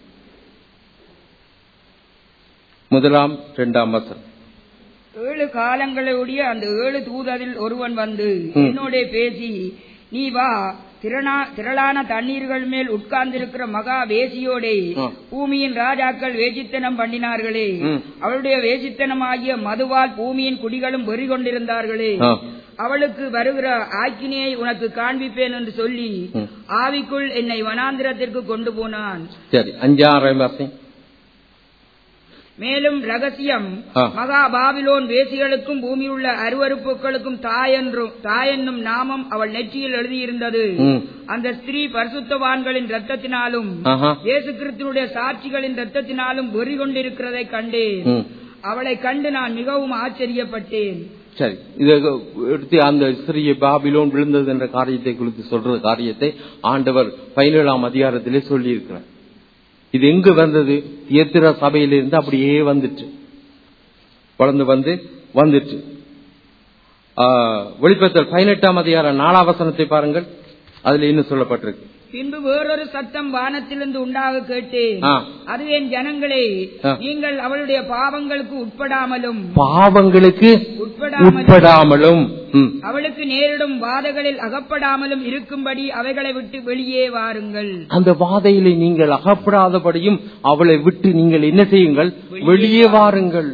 முதலாம் இரண்டாம் வசனம் ஏழு காலங்களுடைய அந்த ஏழு தூதரில் ஒருவன் வந்து ம். என்னோட பேசி நீ வா திரளா- திரளான தண்ணீர்கள் மேல் உட்கார்ந்திருக்கிற மகா வேசியோடே ஆ. பூமியின் ராஜாக்கள் வேசித்தனம் பண்ணினார்களே ம். அவளுடைய வேசித்தனமாகிய மதுவால் பூமியின் குடிகளும் வெறி கொண்டிருந்தார்களே ஆ. அவளுக்கு வருகிற ஆக்கினியை உனக்கு காண்பிப்பேன் என்று சொல்லி ம். ஆவிக்குள் என்னை வனாந்திரத்திற்கு கொண்டு போனான் சரி அஞ்சாம் வாசிங்க மேலும் ரகசியம் ஆ. மகா பாபிலோன் வேசிகளுக்கும் பூமியுள்ள அருவருப்புகளுக்கும் தாயென்றும் தாயென்னும் நாமம் அவள் நெற்றியில் எழுதியிருந்தது ம். அந்த ஸ்திரீ பரிசுத்தவான்களின் ரத்தத்தினாலும் ஆஹா. இயேசு கிறிஸ்துனுடைய சாட்சிகளின் ரத்தத்தினாலும் வெறி கொண்டிருக்கிறதை கண்டேன் ம். அவளை கண்டு நான் மிகவும் ஆச்சரியப்பட்டேன் சரி இதை எடுத்து அந்த சிறிய பாபிலோன் விழுந்தது என்ற காரியத்தை குறித்து சொல்ற காரியத்தை ஆண்டவர் பதினேழாம் அதிகாரத்திலே சொல்லி இருக்கிறார் இது எங்கு வந்தது எத்திர சபையிலிருந்து அப்படியே வந்துட்டு வளர்ந்து வந்து வந்துட்டு ஆ, வெளிப்படுத்தல் பதினெட்டாம் அதிகாரம் நாலாம் வசனத்தை பாருங்கள் அதுல இன்னும் சொல்லப்பட்டிருக்கு பின்பு வேறொரு சத்தம் வானத்திலிருந்து உண்டாக கேட்டேன் ஆ. அது என் ஜனங்களே ஆ. நீங்கள் அவளுடைய பாவங்களுக்கு உட்படாமலும் பாவங்களுக்கு உட்படாமலும் உட்படாமலும் ம். அவளுக்கு நேரிடும் வாதைகளில் அகப்படாமலும் இருக்கும்படி அவைகளை விட்டு வெளியே வாருங்கள் அந்த வாதையிலே நீங்கள் அகப்படாதபடியும் அவளை விட்டு நீங்கள் என்ன செய்யுங்கள் வெளியே வாருங்கள்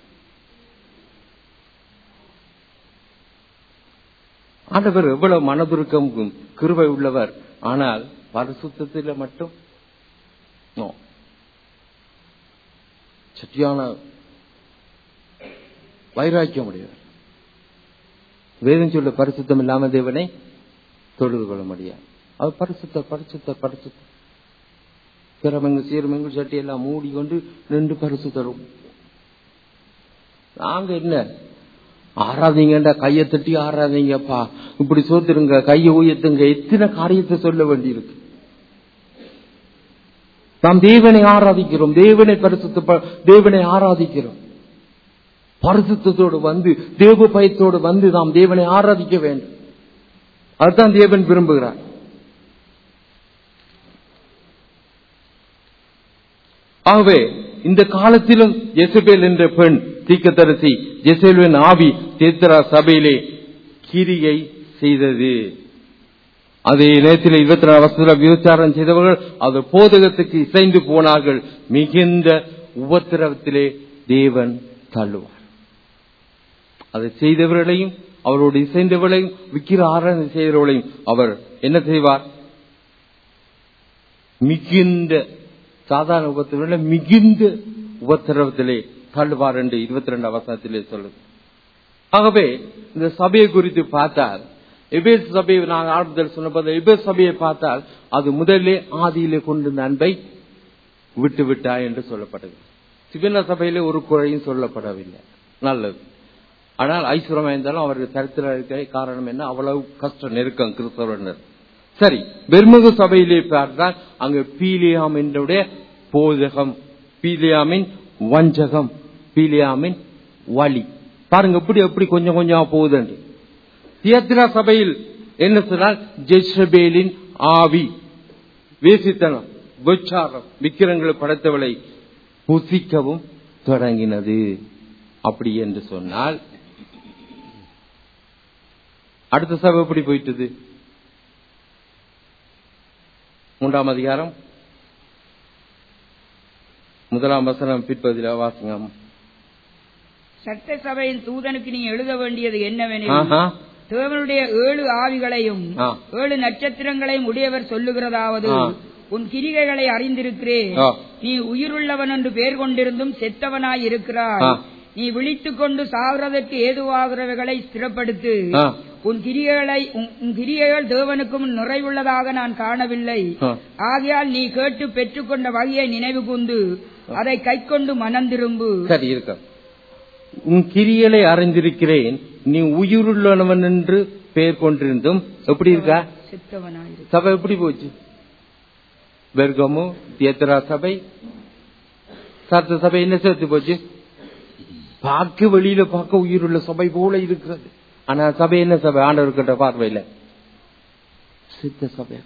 ஆண்டவர் எவ்வளவு மனதுருக்கம் கிருபை உள்ளவர் ஆனால் பரிசுத்தத்தில் மட்டும் no. சத்தியான வைராக்கியம் உடையவர் வேதம் சொல்ல பரிசுத்தம் இல்லாம தேவனை தொழுது கொள்ள முடியாது அவர் பரிசுத்த பரிசுத்த பரிசுத்த திறமங்கு சீரமங்கு சட்டி எல்லாம் மூடி கொண்டு நின்று பரிசு தரும் நாங்க என்ன ஆறாதீங்கடா கையை தட்டி ஆறாதீங்கப்பா இப்படி சோத்துருங்க கையை உயர்த்துங்க எத்தனை காரியத்தை சொல்ல வேண்டியிருக்கு நாம் தேவனை ஆராதிக்கிறோம் தேவனை பரிசுத்த தேவனை ஆராதிக்கிறோம் பரிசுத்தத்தோடு வந்து தேவ பயத்தோடு வந்து நாம் தேவனை ஆராதிக்க வேண்டும் அதுதான் தேவன் விரும்புகிறார் ஆகவே இந்த காலத்திலும் ஜெசபேல் என்ற பெண் தீக்கத்தரசி ஜெசேலுவின் ஆவி தேத்திரா சபையிலே கிரியை செய்தது அதே நேரத்தில் இருபத்தி நாலு வருஷத்துல விபச்சாரம் செய்தவர்கள் அது போதகத்துக்கு இசைந்து போனார்கள் மிகுந்த உபத்திரவத்திலே தேவன் தள்ளுவார் அதை செய்தவர்களையும் அவரோடு இசைந்தவர்களையும் விக்கிர ஆராதனை செய்தவர்களையும் அவர் என்ன செய்வார் மிகுந்த சாதாரண உபத்திரவில மிகுந்த உபத்திரவத்திலே தள்ளுவார் என்று இருபத்தி ரெண்டு அவசரத்திலே சொல்லுது ஆகவே இந்த சபையை குறித்து பார்த்தால் எபேஸ் சபையை நாங்கள் ஆரம்பத்தில் சொன்னபோது எபேஸ் சபையை பார்த்தால் அது முதலே ஆதியிலே கொண்டிருந்த அன்பை விட்டு விட்டா என்று சொல்லப்பட்டது சிவன சபையிலே ஒரு குறையும் சொல்லப்படவில்லை நல்லது ஆனால் ஐஸ்வரமா இருந்தாலும் அவருக்கு தரித்திர இருக்க காரணம் என்ன அவ்வளவு கஷ்டம் நெருக்கம் கிறிஸ்தவனர் சரி பெருமுக சபையிலே பார்த்தால் அங்கு பீலியாம் என்னுடைய போதகம் பீலியாமின் வஞ்சகம் பீலியாமின் வழி பாருங்க எப்படி எப்படி கொஞ்சம் கொஞ்சம் போகுதுண்டு தியத்ரா சபையில் என்ன சொன்னால் ஜெஸ்ரபேலின் ஆவி வேசித்தனம் விச்சாரம் விக்கிரங்களை படைத்தவளை புசிக்கவும் தொடங்கினது அப்படி என்று சொன்னால் அடுத்த சபை எப்படி போயிட்டது மூன்றாம் அதிகாரம் முதலாம் வசனம் பிற்பதில வாசிங்க சட்ட சபையின் தூதனுக்கு நீ எழுத வேண்டியது என்னவெனில் ஆஹா. தேவனுடைய ஏழு ஆவிகளையும் ஆ. ஏழு நட்சத்திரங்களையும் உடையவர் சொல்லுகிறதாவது ஆ. உன் கிரிகைகளை அறிந்திருக்கிறேன் ஆ. நீ உயிருள்ளவன் என்று பெயர் கொண்டிருந்தும் செத்தவனாய் இருக்கிறாய் ஆ. நீ விழித்துக் கொண்டு சாகிறதற்கு ஏதுவாகிறவைகளை ஸ்திரப்படுத்து ஆ. உன் கிரியைகளை உன் உன் கிரியைகள் தேவனுக்கும் நிறைவுள்ளதாக நான் காணவில்லை ஆ. ஆகையால் நீ கேட்டு பெற்றுக்கொண்ட வகையை நினைவு கூர்ந்து அதை கைக்கொண்டு மனம் திரும்பு சரி இருக்க உன் கிரியலை அறிந்திருக்கிறேன் நீ உயிருள்ளவன் என்று பெயர் கொண்டிருந்தும் எப்படி இருக்கா செத்தவனாயிரு சபை எப்படி போச்சு பெர்கமு தியத்ரா சபை சர்த்த சபை என்ன சேர்த்து போச்சு பார்க்க வெளியில பார்க்க உயிருள்ள சபை போல இருக்கிறது ஆனா சபை என்ன சபை ஆண்டவர் கிட்ட பார்வையில சித்த சபை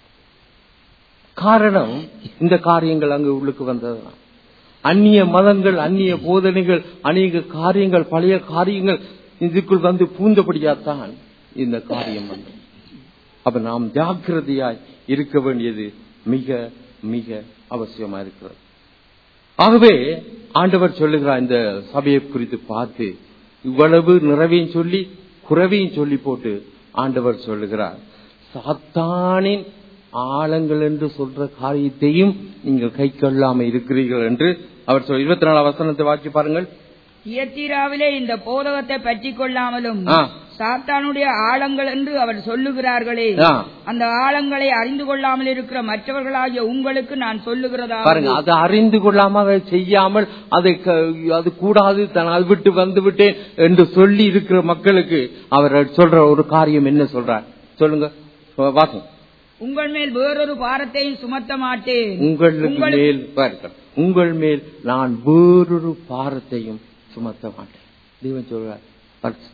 காரணம் இந்த காரியங்கள் அங்கு உள்ளுக்கு வந்ததுதான் அந்நிய மதங்கள் அந்நிய போதனைகள் அநேக காரியங்கள் பழைய காரியங்கள் இதுக்குள் வந்து பூந்தபடியாத்தான் இந்த காரியம் வந்தது அப்ப நாம் ஜாக்கிரதையாய் இருக்க வேண்டியது மிக மிக அவசியமா இருக்கிறது ஆகவே ஆண்டவர் சொல்லுகிறார் இந்த சபையை குறித்து பார்த்து இவ்வளவு நிறைவையும் சொல்லி குறைவையும் சொல்லி போட்டு ஆண்டவர் சொல்லுகிறார் சாத்தானின் ஆழங்கள் என்று சொல்ற காரியத்தையும் நீங்கள் கை கொள்ளாம இருக்கிறீர்கள் என்று அவர் சொல் இருபத்தி நாலு வசனத்தை வாக்கி பாருங்கள் தியத்தீராவிலே இந்த போதகத்தை பற்றிக் கொள்ளாமலும் ஆ. சாத்தானுடைய ஆழங்கள் என்று அவர் சொல்லுகிறார்களே ஆ. அந்த ஆழங்களை அறிந்து கொள்ளாமல் இருக்கிற மற்றவர்களாகிய உங்களுக்கு நான் சொல்லுகிறதா பாருங்க அதை அறிந்து கொள்ளாம அதை செய்யாமல் அதை க- அது கூடாது தான் அது விட்டு வந்து விட்டேன் என்று சொல்லி இருக்கிற மக்களுக்கு அவர் சொல்ற ஒரு காரியம் என்ன சொல்றார் சொல்லுங்க வாசம் உங்கள் மேல் வேறொரு பாரத்தையும் சுமத்த மாட்டேன் உங்களுக்கு உங்களுக்கு- மேல் பாருங்க உங்கள் மேல் நான் வேறொரு பாரத்தையும் சுமத்த மாட்டேன் தேவன் சொல்றார் பரிசுத்தம்.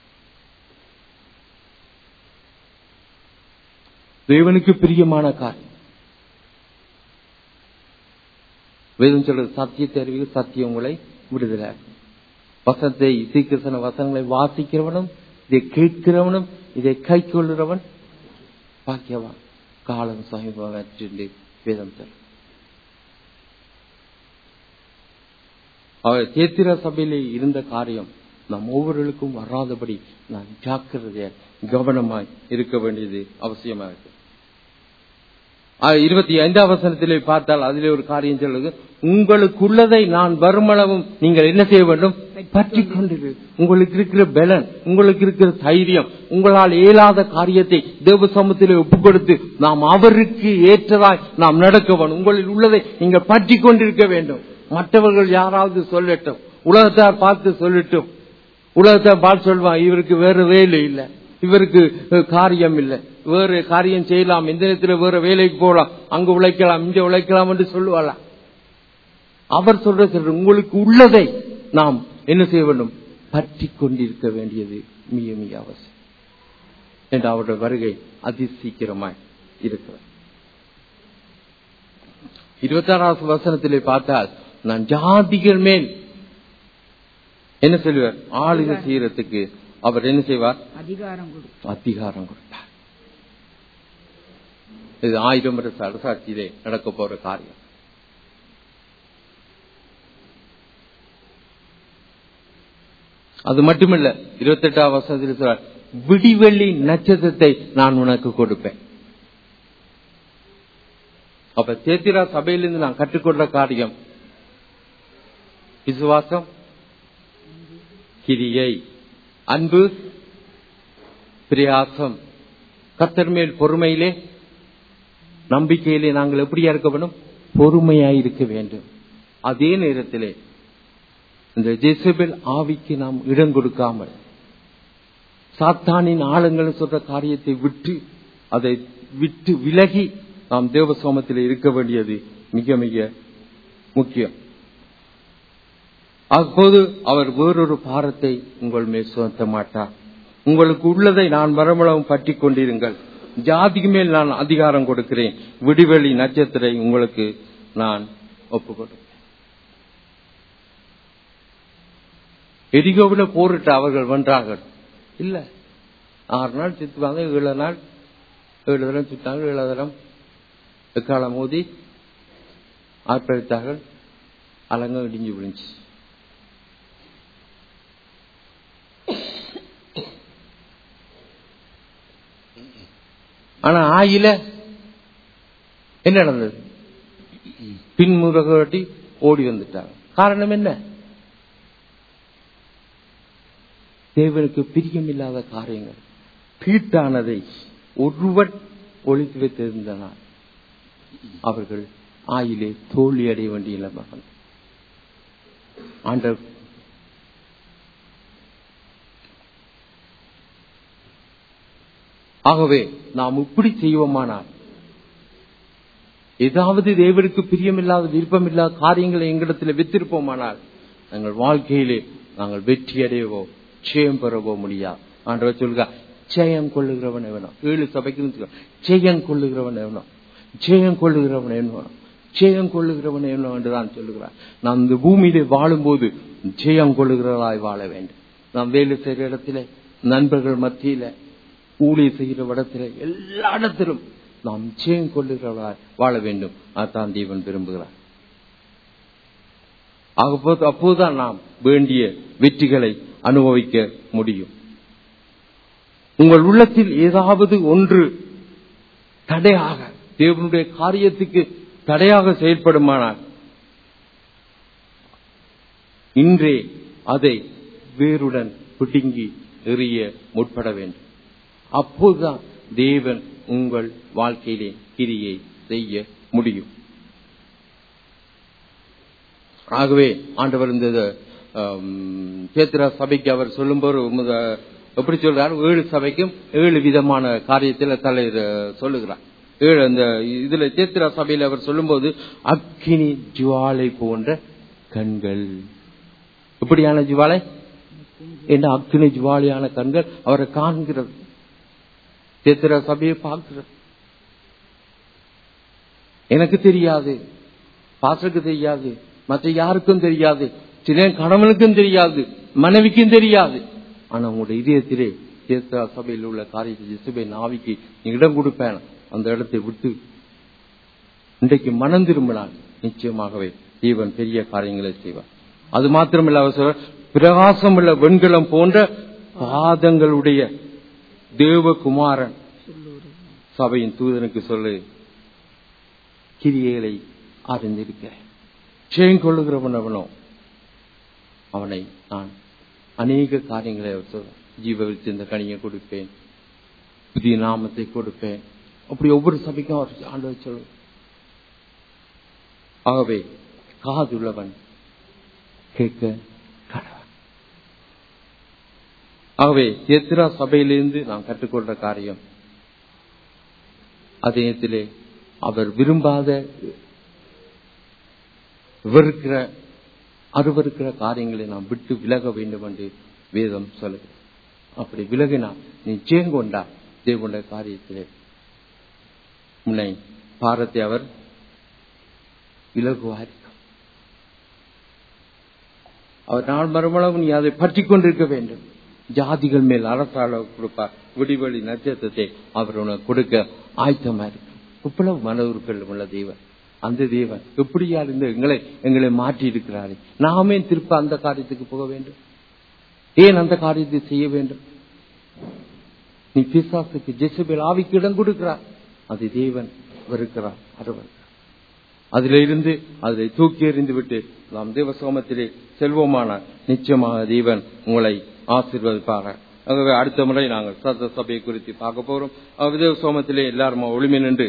தேவனுக்கு பிரியமான காரியம் வேதம் சொல்றது சத்தியத்தை அறிவு சத்தியம் உங்களை விடுதலை வசனத்தை சீக்கிரசன வசனங்களை வாசிக்கிறவனும் இதை கேட்கிறவனும் இதை கை கொள்ளுறவன் பாக்கியவான் காலம் சமீபம் என்று வேதம் சொல்லும் அவர் தேத்திர சபையிலே இருந்த காரியம் நம் ஒவ்வொருவருக்கும் வராதபடி நான் ஜாக்கிரதைய கவனமாய் இருக்க வேண்டியது அவசியமா இருக்கு ஆஹ், இருபத்தி ஐந்தாம் வசனத்திலே பார்த்தால் அதிலே ஒரு காரியம் சொல்லுது உங்களுக்குள்ளதை நான் வருமளவும் நீங்கள் என்ன செய்ய வேண்டும் பற்றி கொண்டிரு உங்களுக்கு இருக்கிற பலன் உங்களுக்கு இருக்கிற தைரியம் உங்களால் இயலாத காரியத்தை தேவ சமூகத்திலே ஒப்புக் கொடுத்து நாம் அவருக்கு ஏற்றதாய் நாம் நடக்க வேண்டும் உங்களில் உள்ளதை நீங்கள் பற்றி கொண்டிருக்க வேண்டும் மற்றவர்கள் யாராவது சொல்லட்டும் உலகத்தார் பார்த்து சொல்லட்டும் உலகத்தார் பார்த்து சொல்வான் இவருக்கு வேற வேலை இல்லை இவருக்கு அஹ், காரியம் இல்லை வேறு காரியம் செய்யலாம் இந்த நேரத்தில் வேற வேலைக்கு போகலாம் அங்க உழைக்கலாம் இங்க உழைக்கலாம் என்று சொல்லுவாளாம் அவர் சொல்ற சொல்ற உங்களுக்கு உள்ளதை நாம் என்ன செய்ய வேண்டும் பற்றி கொண்டிருக்க வேண்டியது மிக மிக அவசியம் என்று அவருடைய வருகை அதி சீக்கிரமாய் இருக்கிறது இருபத்தாறாவது வசனத்திலே பார்த்தால் நான் ஜாதிகள் மேல் என்ன சொல்லுவார் ஆளுகை செய்யறதுக்கு அவர் என்ன செய்வார் அதிகாரம் கொடு அதிகாரம் கொடுத்தார் இது ஆயிரம் வருஷ அரசாட்சியிலே நடக்க போற காரியம் அது மட்டுமல்ல இருபத்தி எட்டாம் வருஷத்தில் சொல்றார் விடிவெள்ளி நட்சத்திரத்தை நான் உனக்கு கொடுப்பேன் அப்ப சேத்திரா சபையிலிருந்து நான் கற்றுக்கொண்ட காரியம் விசுவாசம் கிரியை அன்பு பிரயாசம் கத்தர் மேல் பொறுமையிலே நம்பிக்கையிலே நாங்கள் எப்படியா இருக்க வேண்டும் பொறுமையாய் இருக்க வேண்டும் அதே நேரத்திலே இந்த ஜெசபெல் ஆவிக்கு நாம் இடம் கொடுக்காமல் சாத்தானின் ஆழங்கள் சொல்ற காரியத்தை விட்டு அதை விட்டு விலகி நாம் தேவ சோமத்தில் இருக்க வேண்டியது மிக மிக முக்கியம் அப்போது அவர் வேறொரு பாரத்தை உங்கள் மேல் சுமத்த மாட்டார் உங்களுக்கு உள்ளதை நான் வரமளவும் பற்றி கொண்டிருங்கள் ஜாதிக்கு மேல் நான் அதிகாரம் கொடுக்கிறேன் விடிவெளி நட்சத்திரை உங்களுக்கு நான் ஒப்புக் கொடுப்பேன் எரிகோவில போரிட்டு அவர்கள் வென்றார்கள் இல்ல ஆறு நாள் சுத்துவாங்க ஏழு நாள் ஏழு தரம் சுத்தாங்க ஏழு தரம் எக்காலம் மோதி ஆர்ப்பரித்தார்கள் அலங்கம் இடிஞ்சு விழுந்துச்சு ஆனா ஆயில என்ன நடந்தது பின்முறகட்டி ஓடி வந்துட்டாங்க காரணம் என்ன தேவனுக்கு பிரியமில்லாத காரியங்கள் தீட்டானதை ஒருவன் ஒழித்து வைத்திருந்தனால் அவர்கள் ஆயிலே தோல்வி அடைய வேண்டிய மகன் ஆண்டவர் ஆகவே நாம் இப்படி செய்வோமானால் ஏதாவது தேவனுக்கு பிரியமில்லாத விருப்பமில்லாத காரியங்களை எங்களிடத்தில் வைத்திருப்போமானால் எங்கள் வாழ்க்கையிலே நாங்கள் வெற்றி அடையவோ ஜெயம் பெறவோ முடியாது ஆண்டவர் சொல்லுங்க ஜெயம் கொள்ளுகிறவன் எவனும் ஏழு சபைக்கு ஜெயம் கொள்ளுகிறவன் எவனும் ஜெயம் கொள்ளுகிறவன் எவனும் ஜெயம் கொள்ளுகிறவன் எவனும் என்றுதான் சொல்லுகிறார் நாம் இந்த பூமியிலே வாழும்போது ஜெயம் கொள்ளுகிறவராய் வாழ வேண்டும் நாம் வேலை செய்கிற இடத்துல நண்பர்கள் மத்தியில ஊழிய செய்கிற இடத்துல எல்லா இடத்திலும் நாம் ஜெயம் கொள்ளுகிறவராய் வாழ வேண்டும் அதான் தேவன் விரும்புகிறார் அப்போது அப்போதுதான் நாம் வேண்டிய வெற்றிகளை அனுபவிக்க முடியும் உங்கள் உள்ளத்தில் ஏதாவது ஒன்று தடையாக தேவனுடைய காரியத்துக்கு தடையாக செயல்படுமானால் இன்றே அதை வேருடன் பிடுங்கி எறிய முற்பட வேண்டும் அப்போதுதான் தேவன் உங்கள் வாழ்க்கையிலே கிரியை செய்ய முடியும் ஆகவே ஆண்டவர் இந்த சேத்திரா சபைக்கு அவர் சொல்லும்போது எப்படி சொல்றார் ஏழு சபைக்கும் ஏழு விதமான காரியத்தில் தலை சொல்லுகிறார் ஏழு அந்த இதுல சேத்திரா சபையில் அவர் சொல்லும்போது அக்கினி ஜுவாலை போன்ற கண்கள் எப்படியான ஜுவாலை என்ன அக்கினி ஜுவாலியான கண்கள் அவரை காண்கிறது சேத்திரா சபையை பார்க்கிறது எனக்கு தெரியாது பாசருக்கு தெரியாது மற்ற யாருக்கும் தெரியாது சில கணவனுக்கும் தெரியாது மனைவிக்கும் தெரியாது ஆனா உங்களுடைய இதயத்திலே சேத்திரா சபையில் உள்ள காரியத்தை ஜிசுபை நாவிக்கு இடம் கொடுப்பேன் அந்த இடத்தை விட்டு இன்றைக்கு மனம் திரும்பினால் நிச்சயமாகவே தேவன் பெரிய காரியங்களை செய்வார் அது மாத்திரமில்ல அவர் சொல்ற பிரகாசம் உள்ள வெண்கலம் போன்ற பாதங்களுடைய தேவகுமாரன் சபையின் தூதனுக்கு சொல்லு கிரியைகளை அறிந்திருக்கிறேன் ஜெயங்கொள்ளுகிறவன் அவனோ அவனை நான் அநேக காரியங்களை அவர் சொல்ற ஜீவ இந்த கனியை கொடுப்பேன் புதிய நாமத்தை கொடுப்பேன் அப்படி ஒவ்வொரு சபைக்கும் அவர் ஆண்டு சொல்லு ஆகவே காதுள்ளவன் கேட்க கடவன் ஆகவே எத்திரா சபையிலிருந்து நாம் கற்றுக்கொள்ற காரியம் அதே அவர் விரும்பாத வெறுக்கிற அருவருக்கிற காரியங்களை நாம் விட்டு விலக வேண்டும் என்று வேதம் சொல்லுகிறது அப்படி விலகினால் நிச்சயம் கொண்டா தேவனுடைய காரியத்திலே உன்னை பாரத்தை அவர் இலகுவாயிருக்கும் அவர் நாள் மறுமளவு நீ அதை பற்றி கொண்டிருக்க வேண்டும் ஜாதிகள் மேல் அரசாள கொடுப்பார் விடிவெளி நட்சத்திரத்தை அவர் உனக்கு கொடுக்க ஆயத்தமா இருக்கு இவ்வளவு மன உறுப்பில் உள்ள தெய்வன் அந்த தேவன் எப்படியா இருந்து எங்களை எங்களை மாற்றி இருக்கிறாரே நாமே திருப்ப அந்த காரியத்துக்கு போக வேண்டும் ஏன் அந்த காரியத்தை செய்ய வேண்டும் நீ பிசாசுக்கு ஜெசபேல் ஆவிக்கு இடம் கொடுக்கிறார் அது தேவன் வெறுக்கிறார் அருவன் அதில இருந்து அதை தூக்கி எறிந்து விட்டு நாம் தேவசோமத்திலே செல்வோமான நிச்சயமாக தேவன் உங்களை ஆசீர்வதிப்பாங்க ஆகவே அடுத்த முறை நாங்கள் சத்த சபையை குறித்து பார்க்க போறோம் ஆகவே தேவசோமத்திலே எல்லாரும் ஒளிமை நின்று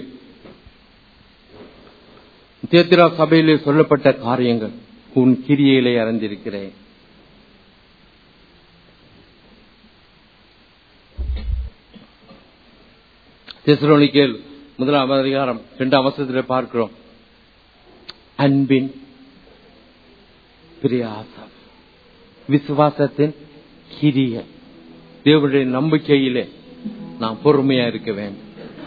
தேத்திரா சபையிலே சொல்லப்பட்ட காரியங்கள் உன் கிரியையிலே அறிந்திருக்கிறேன் தெசலோனிக்கேல் முதலாம் அதிகாரம் இரண்டாம் அவசரத்தில் பார்க்கிறோம் அன்பின் பிரியாசம் விசுவாசத்தின் கிரிய தேவனுடைய நம்பிக்கையிலே நாம் பொறுமையா இருக்க வேண்டும்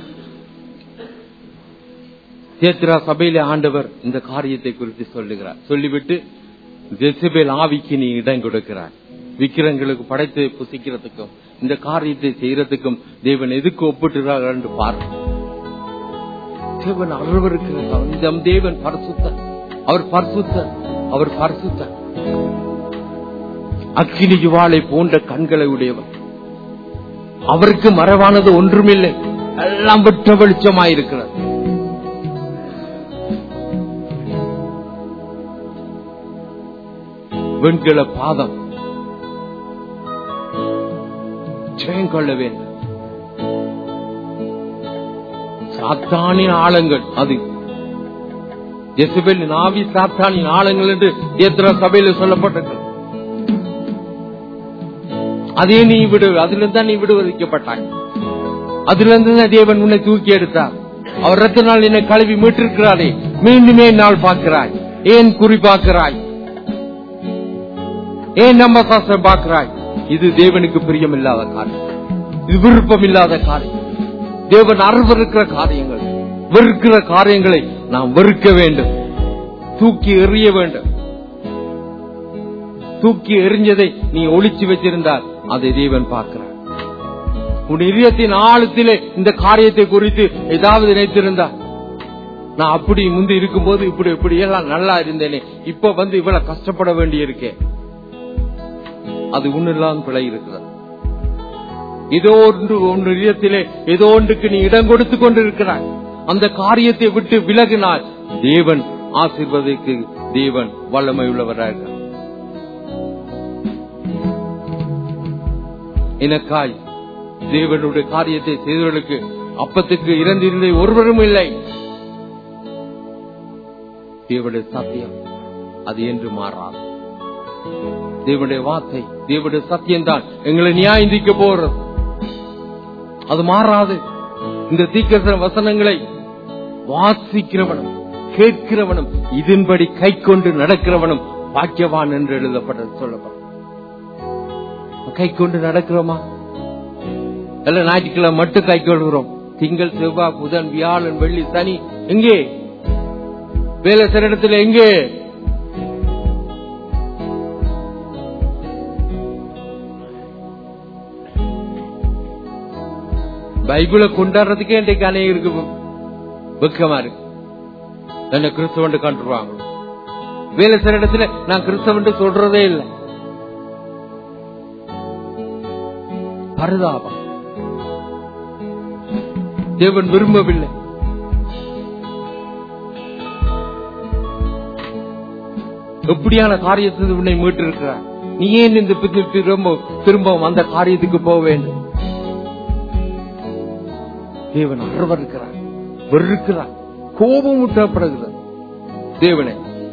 சேத்ரா சபையிலே ஆண்டவர் இந்த காரியத்தை குறித்து சொல்லுகிறார் சொல்லிவிட்டு ஜெசிபேல் ஆவிக்கு நீ இடம் கொடுக்கிறார் விக்கிரங்களுக்கு படைத்து புசிக்கிறதுக்கும் இந்த காரியத்தை செய்யறதுக்கும் தேவன் எதுக்கு ஒப்பிட்டுறார் என்று பாருங்க தேவன் அருவருக்கிறார் இந்த தேவன் பரிசுத்தர் அவர் பரிசுத்தர் அவர் பரிசுத்தர் அக்கினி ஜுவாலை போன்ற கண்களை உடையவர் அவருக்கு மறைவானது ஒன்றுமில்லை எல்லாம் விட்ட வெளிச்சமாயிருக்கிறது வெண்கல பாதம் ஜெயம் கொள்ள வேண்டும் சாத்தானின் ஆழங்கள் அது ஜெசுபேலின் ஆவி சாத்தானின் ஆழங்கள் என்று எத்தனை சபையில சொல்லப்பட்டிருக்கு அதே நீ விடு அதுல தான் நீ விடுவிக்கப்பட்டாய் அதுல இருந்து தான் தேவன் உன்னை தூக்கி எடுத்தார் அவர் ரத்த நாள் என்னை கழுவி மீட்டிருக்கிறாரே மீண்டுமே நாள் பார்க்கிறாய் ஏன் குறி பார்க்கிறாய் ஏன் நம்ம சாஸ்திரம் பார்க்கிறாய் இது தேவனுக்கு பிரியமில்லாத காரியம் இது விருப்பம் இல்லாத காரியம் தேவன் அருவருக்கிற காரியங்கள் வெறுக்கிற காரியங்களை நாம் வெறுக்க வேண்டும் தூக்கி எறிய வேண்டும் தூக்கி எறிஞ்சதை நீ ஒளிச்சு வச்சிருந்தால் அதை தேவன் பார்க்கிறார் உன் இதயத்தின் ஆழத்திலே இந்த காரியத்தை குறித்து ஏதாவது நினைத்திருந்தா நான் அப்படி முந்தி இருக்கும்போது இப்படி இப்படி எல்லாம் நல்லா இருந்தேனே இப்ப வந்து இவ்வளவு கஷ்டப்பட வேண்டி இருக்கேன் அது உன்னெல்லாம் பிழை இருக்கிறது ஏதோ ஒன்று ஒன்று இதயத்திலே ஏதோ ஒன்றுக்கு நீ இடம் கொடுத்து கொண்டிருக்கிறாய் அந்த காரியத்தை விட்டு விலகினால் தேவன் ஆசீர்வதிக்கு தேவன் வல்லமை உள்ளவராக எனக்காய் தேவனுடைய காரியத்தை செய்தவர்களுக்கு அப்பத்துக்கு இறந்திருந்த ஒருவரும் இல்லை தேவனுடைய சத்தியம் அது என்று மாறாது தேவனுடைய வார்த்தை தேவனுடைய சத்தியம் தான் எங்களை நியாயந்திக்க போறது அது மாறாது இந்த தீக்கச வசனங்களை வாசிக்கிறவனும் கேட்கிறவனும் இதன்படி கை கொண்டு நடக்கிறவனும் பாக்கியவான் என்று எழுதப்பட்டது சொல்லப்படும் கை கொண்டு நடக்கிறோமா இல்ல ஞாயிற்றுக்கிழமை மட்டும் கை கொள்கிறோம் திங்கள் செவ்வாய் புதன் வியாழன் வெள்ளி சனி எங்கே வேலை சில இடத்துல எங்கே பைபிளை கொண்டாடுறதுக்கே இன்றைக்கு அநேகருக்கு வெக்கமா இருக்கு என்ன கிறிஸ்தவன் கண்டுருவாங்க வேலை சில இடத்துல நான் கிறிஸ்தவன் சொல்றதே இல்லை பரிதாபம் தேவன் விரும்பவில்லை எப்படியான காரியத்தை உன்னை மீட்டு இருக்கிறார் நீ ஏன் இந்த திரும்ப திரும்பவும் அந்த காரியத்துக்கு போக வேண்டும் தேவன் அறவருக்கிறார் வெறுக்கிறார் கோபம் ஊட்டப்படுகிறது தேவனே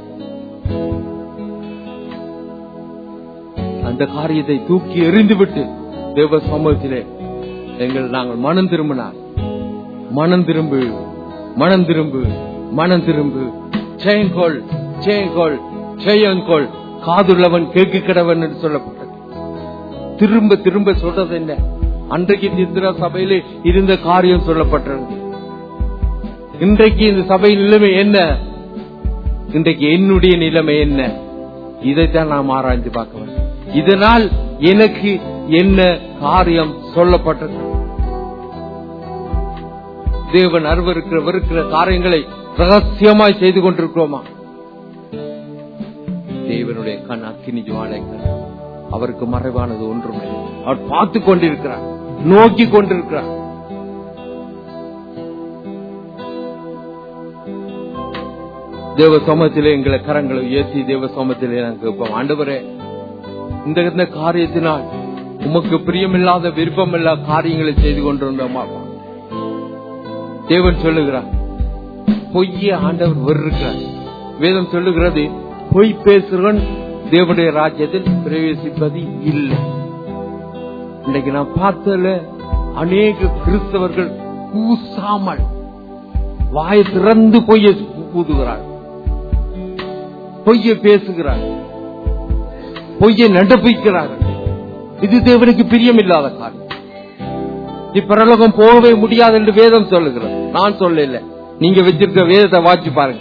அந்த காரியத்தை தூக்கி எறிந்துவிட்டு தேவ சமூகத்திலே எங்கள் நாங்கள் மனம் திரும்பினார் மனம் திரும்பு மனம் திரும்பு மனம் திரும்பு செயங்கோள் செயங்கோள் செயங்கோள் காதுள்ளவன் கேட்க கிடவன் என்று சொல்லப்பட்டது திரும்ப திரும்ப சொல்றது என்ன அன்றைக்கு நிந்திரா சபையிலே இருந்த காரியம் சொல்லப்பட்டது இன்றைக்கு இந்த சபையின் நிலைமை என்ன இன்றைக்கு என்னுடைய நிலைமை என்ன இதைத்தான் நாம் ஆராய்ந்து பார்க்க வேண்டும் இதனால் எனக்கு என்ன காரியம் சொல்லப்பட்டது தேவன் அருவருக்கிற வெறுக்கிற காரியங்களை ரகசியமாய் செய்து கொண்டிருக்கிறோமா தேவனுடைய கண் அக்கினி ஜுவாலை அவருக்கு மறைவானது ஒன்றுமே அவர் பார்த்து கொண்டிருக்கிறார் நோக்கி கொண்டிருக்கிறார் தேவ சமத்திலே எங்களை கரங்களை உயர்த்தி தேவ சமத்திலே நாங்கள் கேட்போம் ஆண்டவரே இந்த இந்த காரியத்தினால் உமக்கு பிரியமில்லாத விருப்பமில்லாத காரியங்களை செய்து கொண்டிருந்தோமா தேவன் சொல்லுகிறார் பொய்யே ஆண்டவர் வெறுக்கிறார் வேதம் சொல்லுகிறது பொய் பேசுகிறவன் தேவனுடைய ராஜ்யத்தில் பிரவேசிப்பது இல்லை இன்னைக்கு நான் பார்த்ததுல அநேக கிறிஸ்தவர்கள் கூசாமல் வாயை திறந்து பொய்ய ஊதுகிறார் பொய்யை பேசுகிறார் பொய்யை நடப்பிக்கிறார்கள் இது தேவனுக்கு பிரியமில்லாத காரியம் இப்பரலோகம் போகவே முடியாது என்று வேதம் சொல்லுகிறது நான் சொல்லல நீங்க வச்சிருக்க வேதத்தை வாட்சி பாருங்க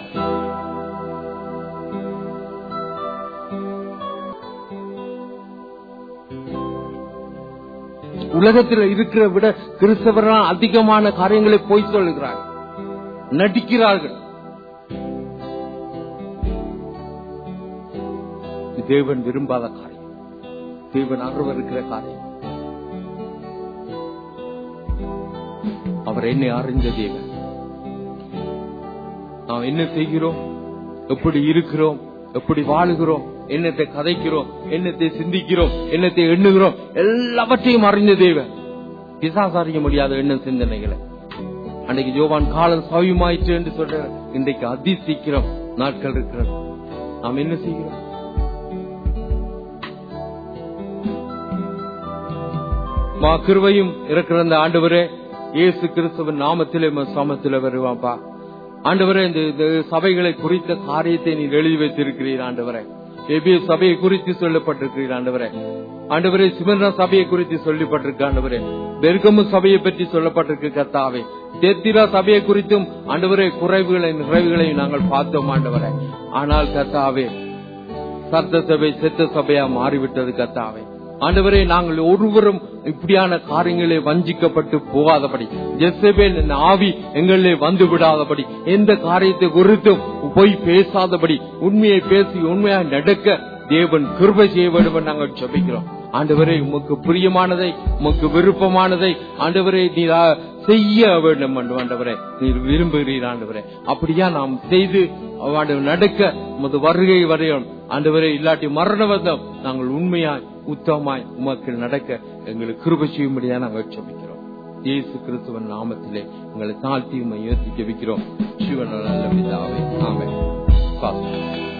உலகத்தில் இருக்கிற விட கிறிஸ்தவர்கள் அதிகமான காரியங்களை போய் சொல்லுகிறார்கள் நடிக்கிறார்கள் இது தேவன் விரும்பாத காரியம் தேவன் அருவருக்கிற காரியம் அவர் என்னை அறிந்த தேவன் நாம் என்ன செய்கிறோம் எப்படி இருக்கிறோம் எப்படி வாழுகிறோம் என்னத்தை கதைக்கிறோம் என்னத்தை சிந்திக்கிறோம் என்னத்தை எண்ணுகிறோம் எல்லாவற்றையும் அறிந்த தேவன் பிசாசு அறிய முடியாத எண்ண சிந்தனைகளை அன்னைக்கு ஜோவான் காலம் சவியமாயிற்று என்று சொல்ற இன்றைக்கு அதி சீக்கிரம் நாட்கள் இருக்கிறது நாம் என்ன செய்கிறோம் மா கிருவையும் இருக்கிற அந்த ஆண்டவரே இயேசு கிறிஸ்துவன் நாமத்திலே சமத்திலே வருவாப்பா ஆண்டவரே இந்த இந்த சபைகளை குறித்த காரியத்தை நீர் எழுதி வைத்திருக்கிறீர் ஆண்டவரே எபிய சபையை குறித்து சொல்லப்பட்டிருக்கிறீர் ஆண்டவரே ஆண்டவரே சிமர்னா சபையை குறித்து சொல்லப்பட்டிருக்கு ஆண்டவரே பெருகமு சபையை பற்றி சொல்லப்பட்டிருக்கு கத்தாவே தெத்திரா சபையை குறித்தும் ஆண்டவரே குறைவுகளை நிறைவுகளை நாங்கள் பார்த்தோம் ஆண்டவரே ஆனால் கத்தாவே சத்த சபை செத்த சபையா மாறிவிட்டது கத்தாவே ஆண்டவரே நாங்கள் ஒருவரும் இப்படியான காரியங்களே வஞ்சிக்கப்பட்டு போகாதபடி ஜெசபேல் என்ற ஆவி எங்களிலே வந்து விடாதபடி எந்த காரியத்தை குறித்தும் போய் பேசாதபடி உண்மையை பேசி உண்மையாக நடக்க தேவன் கிருபை செய்ய வேண்டும் என்று நாங்கள் ஜெபிக்கிறோம் ஆண்டவரே உமக்கு பிரியமானதை உமக்கு விருப்பமானதை ஆண்டவரே நீ செய்ய வேண்டும் என்று ஆண்டவரே நீர் விரும்புகிறீர் ஆண்டவரே அப்படியா நாம் செய்து ஆண்டவர் நடக்க உமது வருகை வரையும் ஆண்டவரே இல்லாட்டி மரண வந்தம் நாங்கள் உண்மையாய் உத்தமாய் உமக்கு நடக்க எங்களுக்கு கிருபை செய்யும்படியா நாங்கள் ஜெபிக்கிறோம் இயேசு கிறிஸ்துவன் நாமத்திலே உங்களை தாழ்த்தி உண்மை யோசி ஜெபிக்கிறோம் சிவன் நல்ல பிதாவே ஆமென். பாஸ்டர்.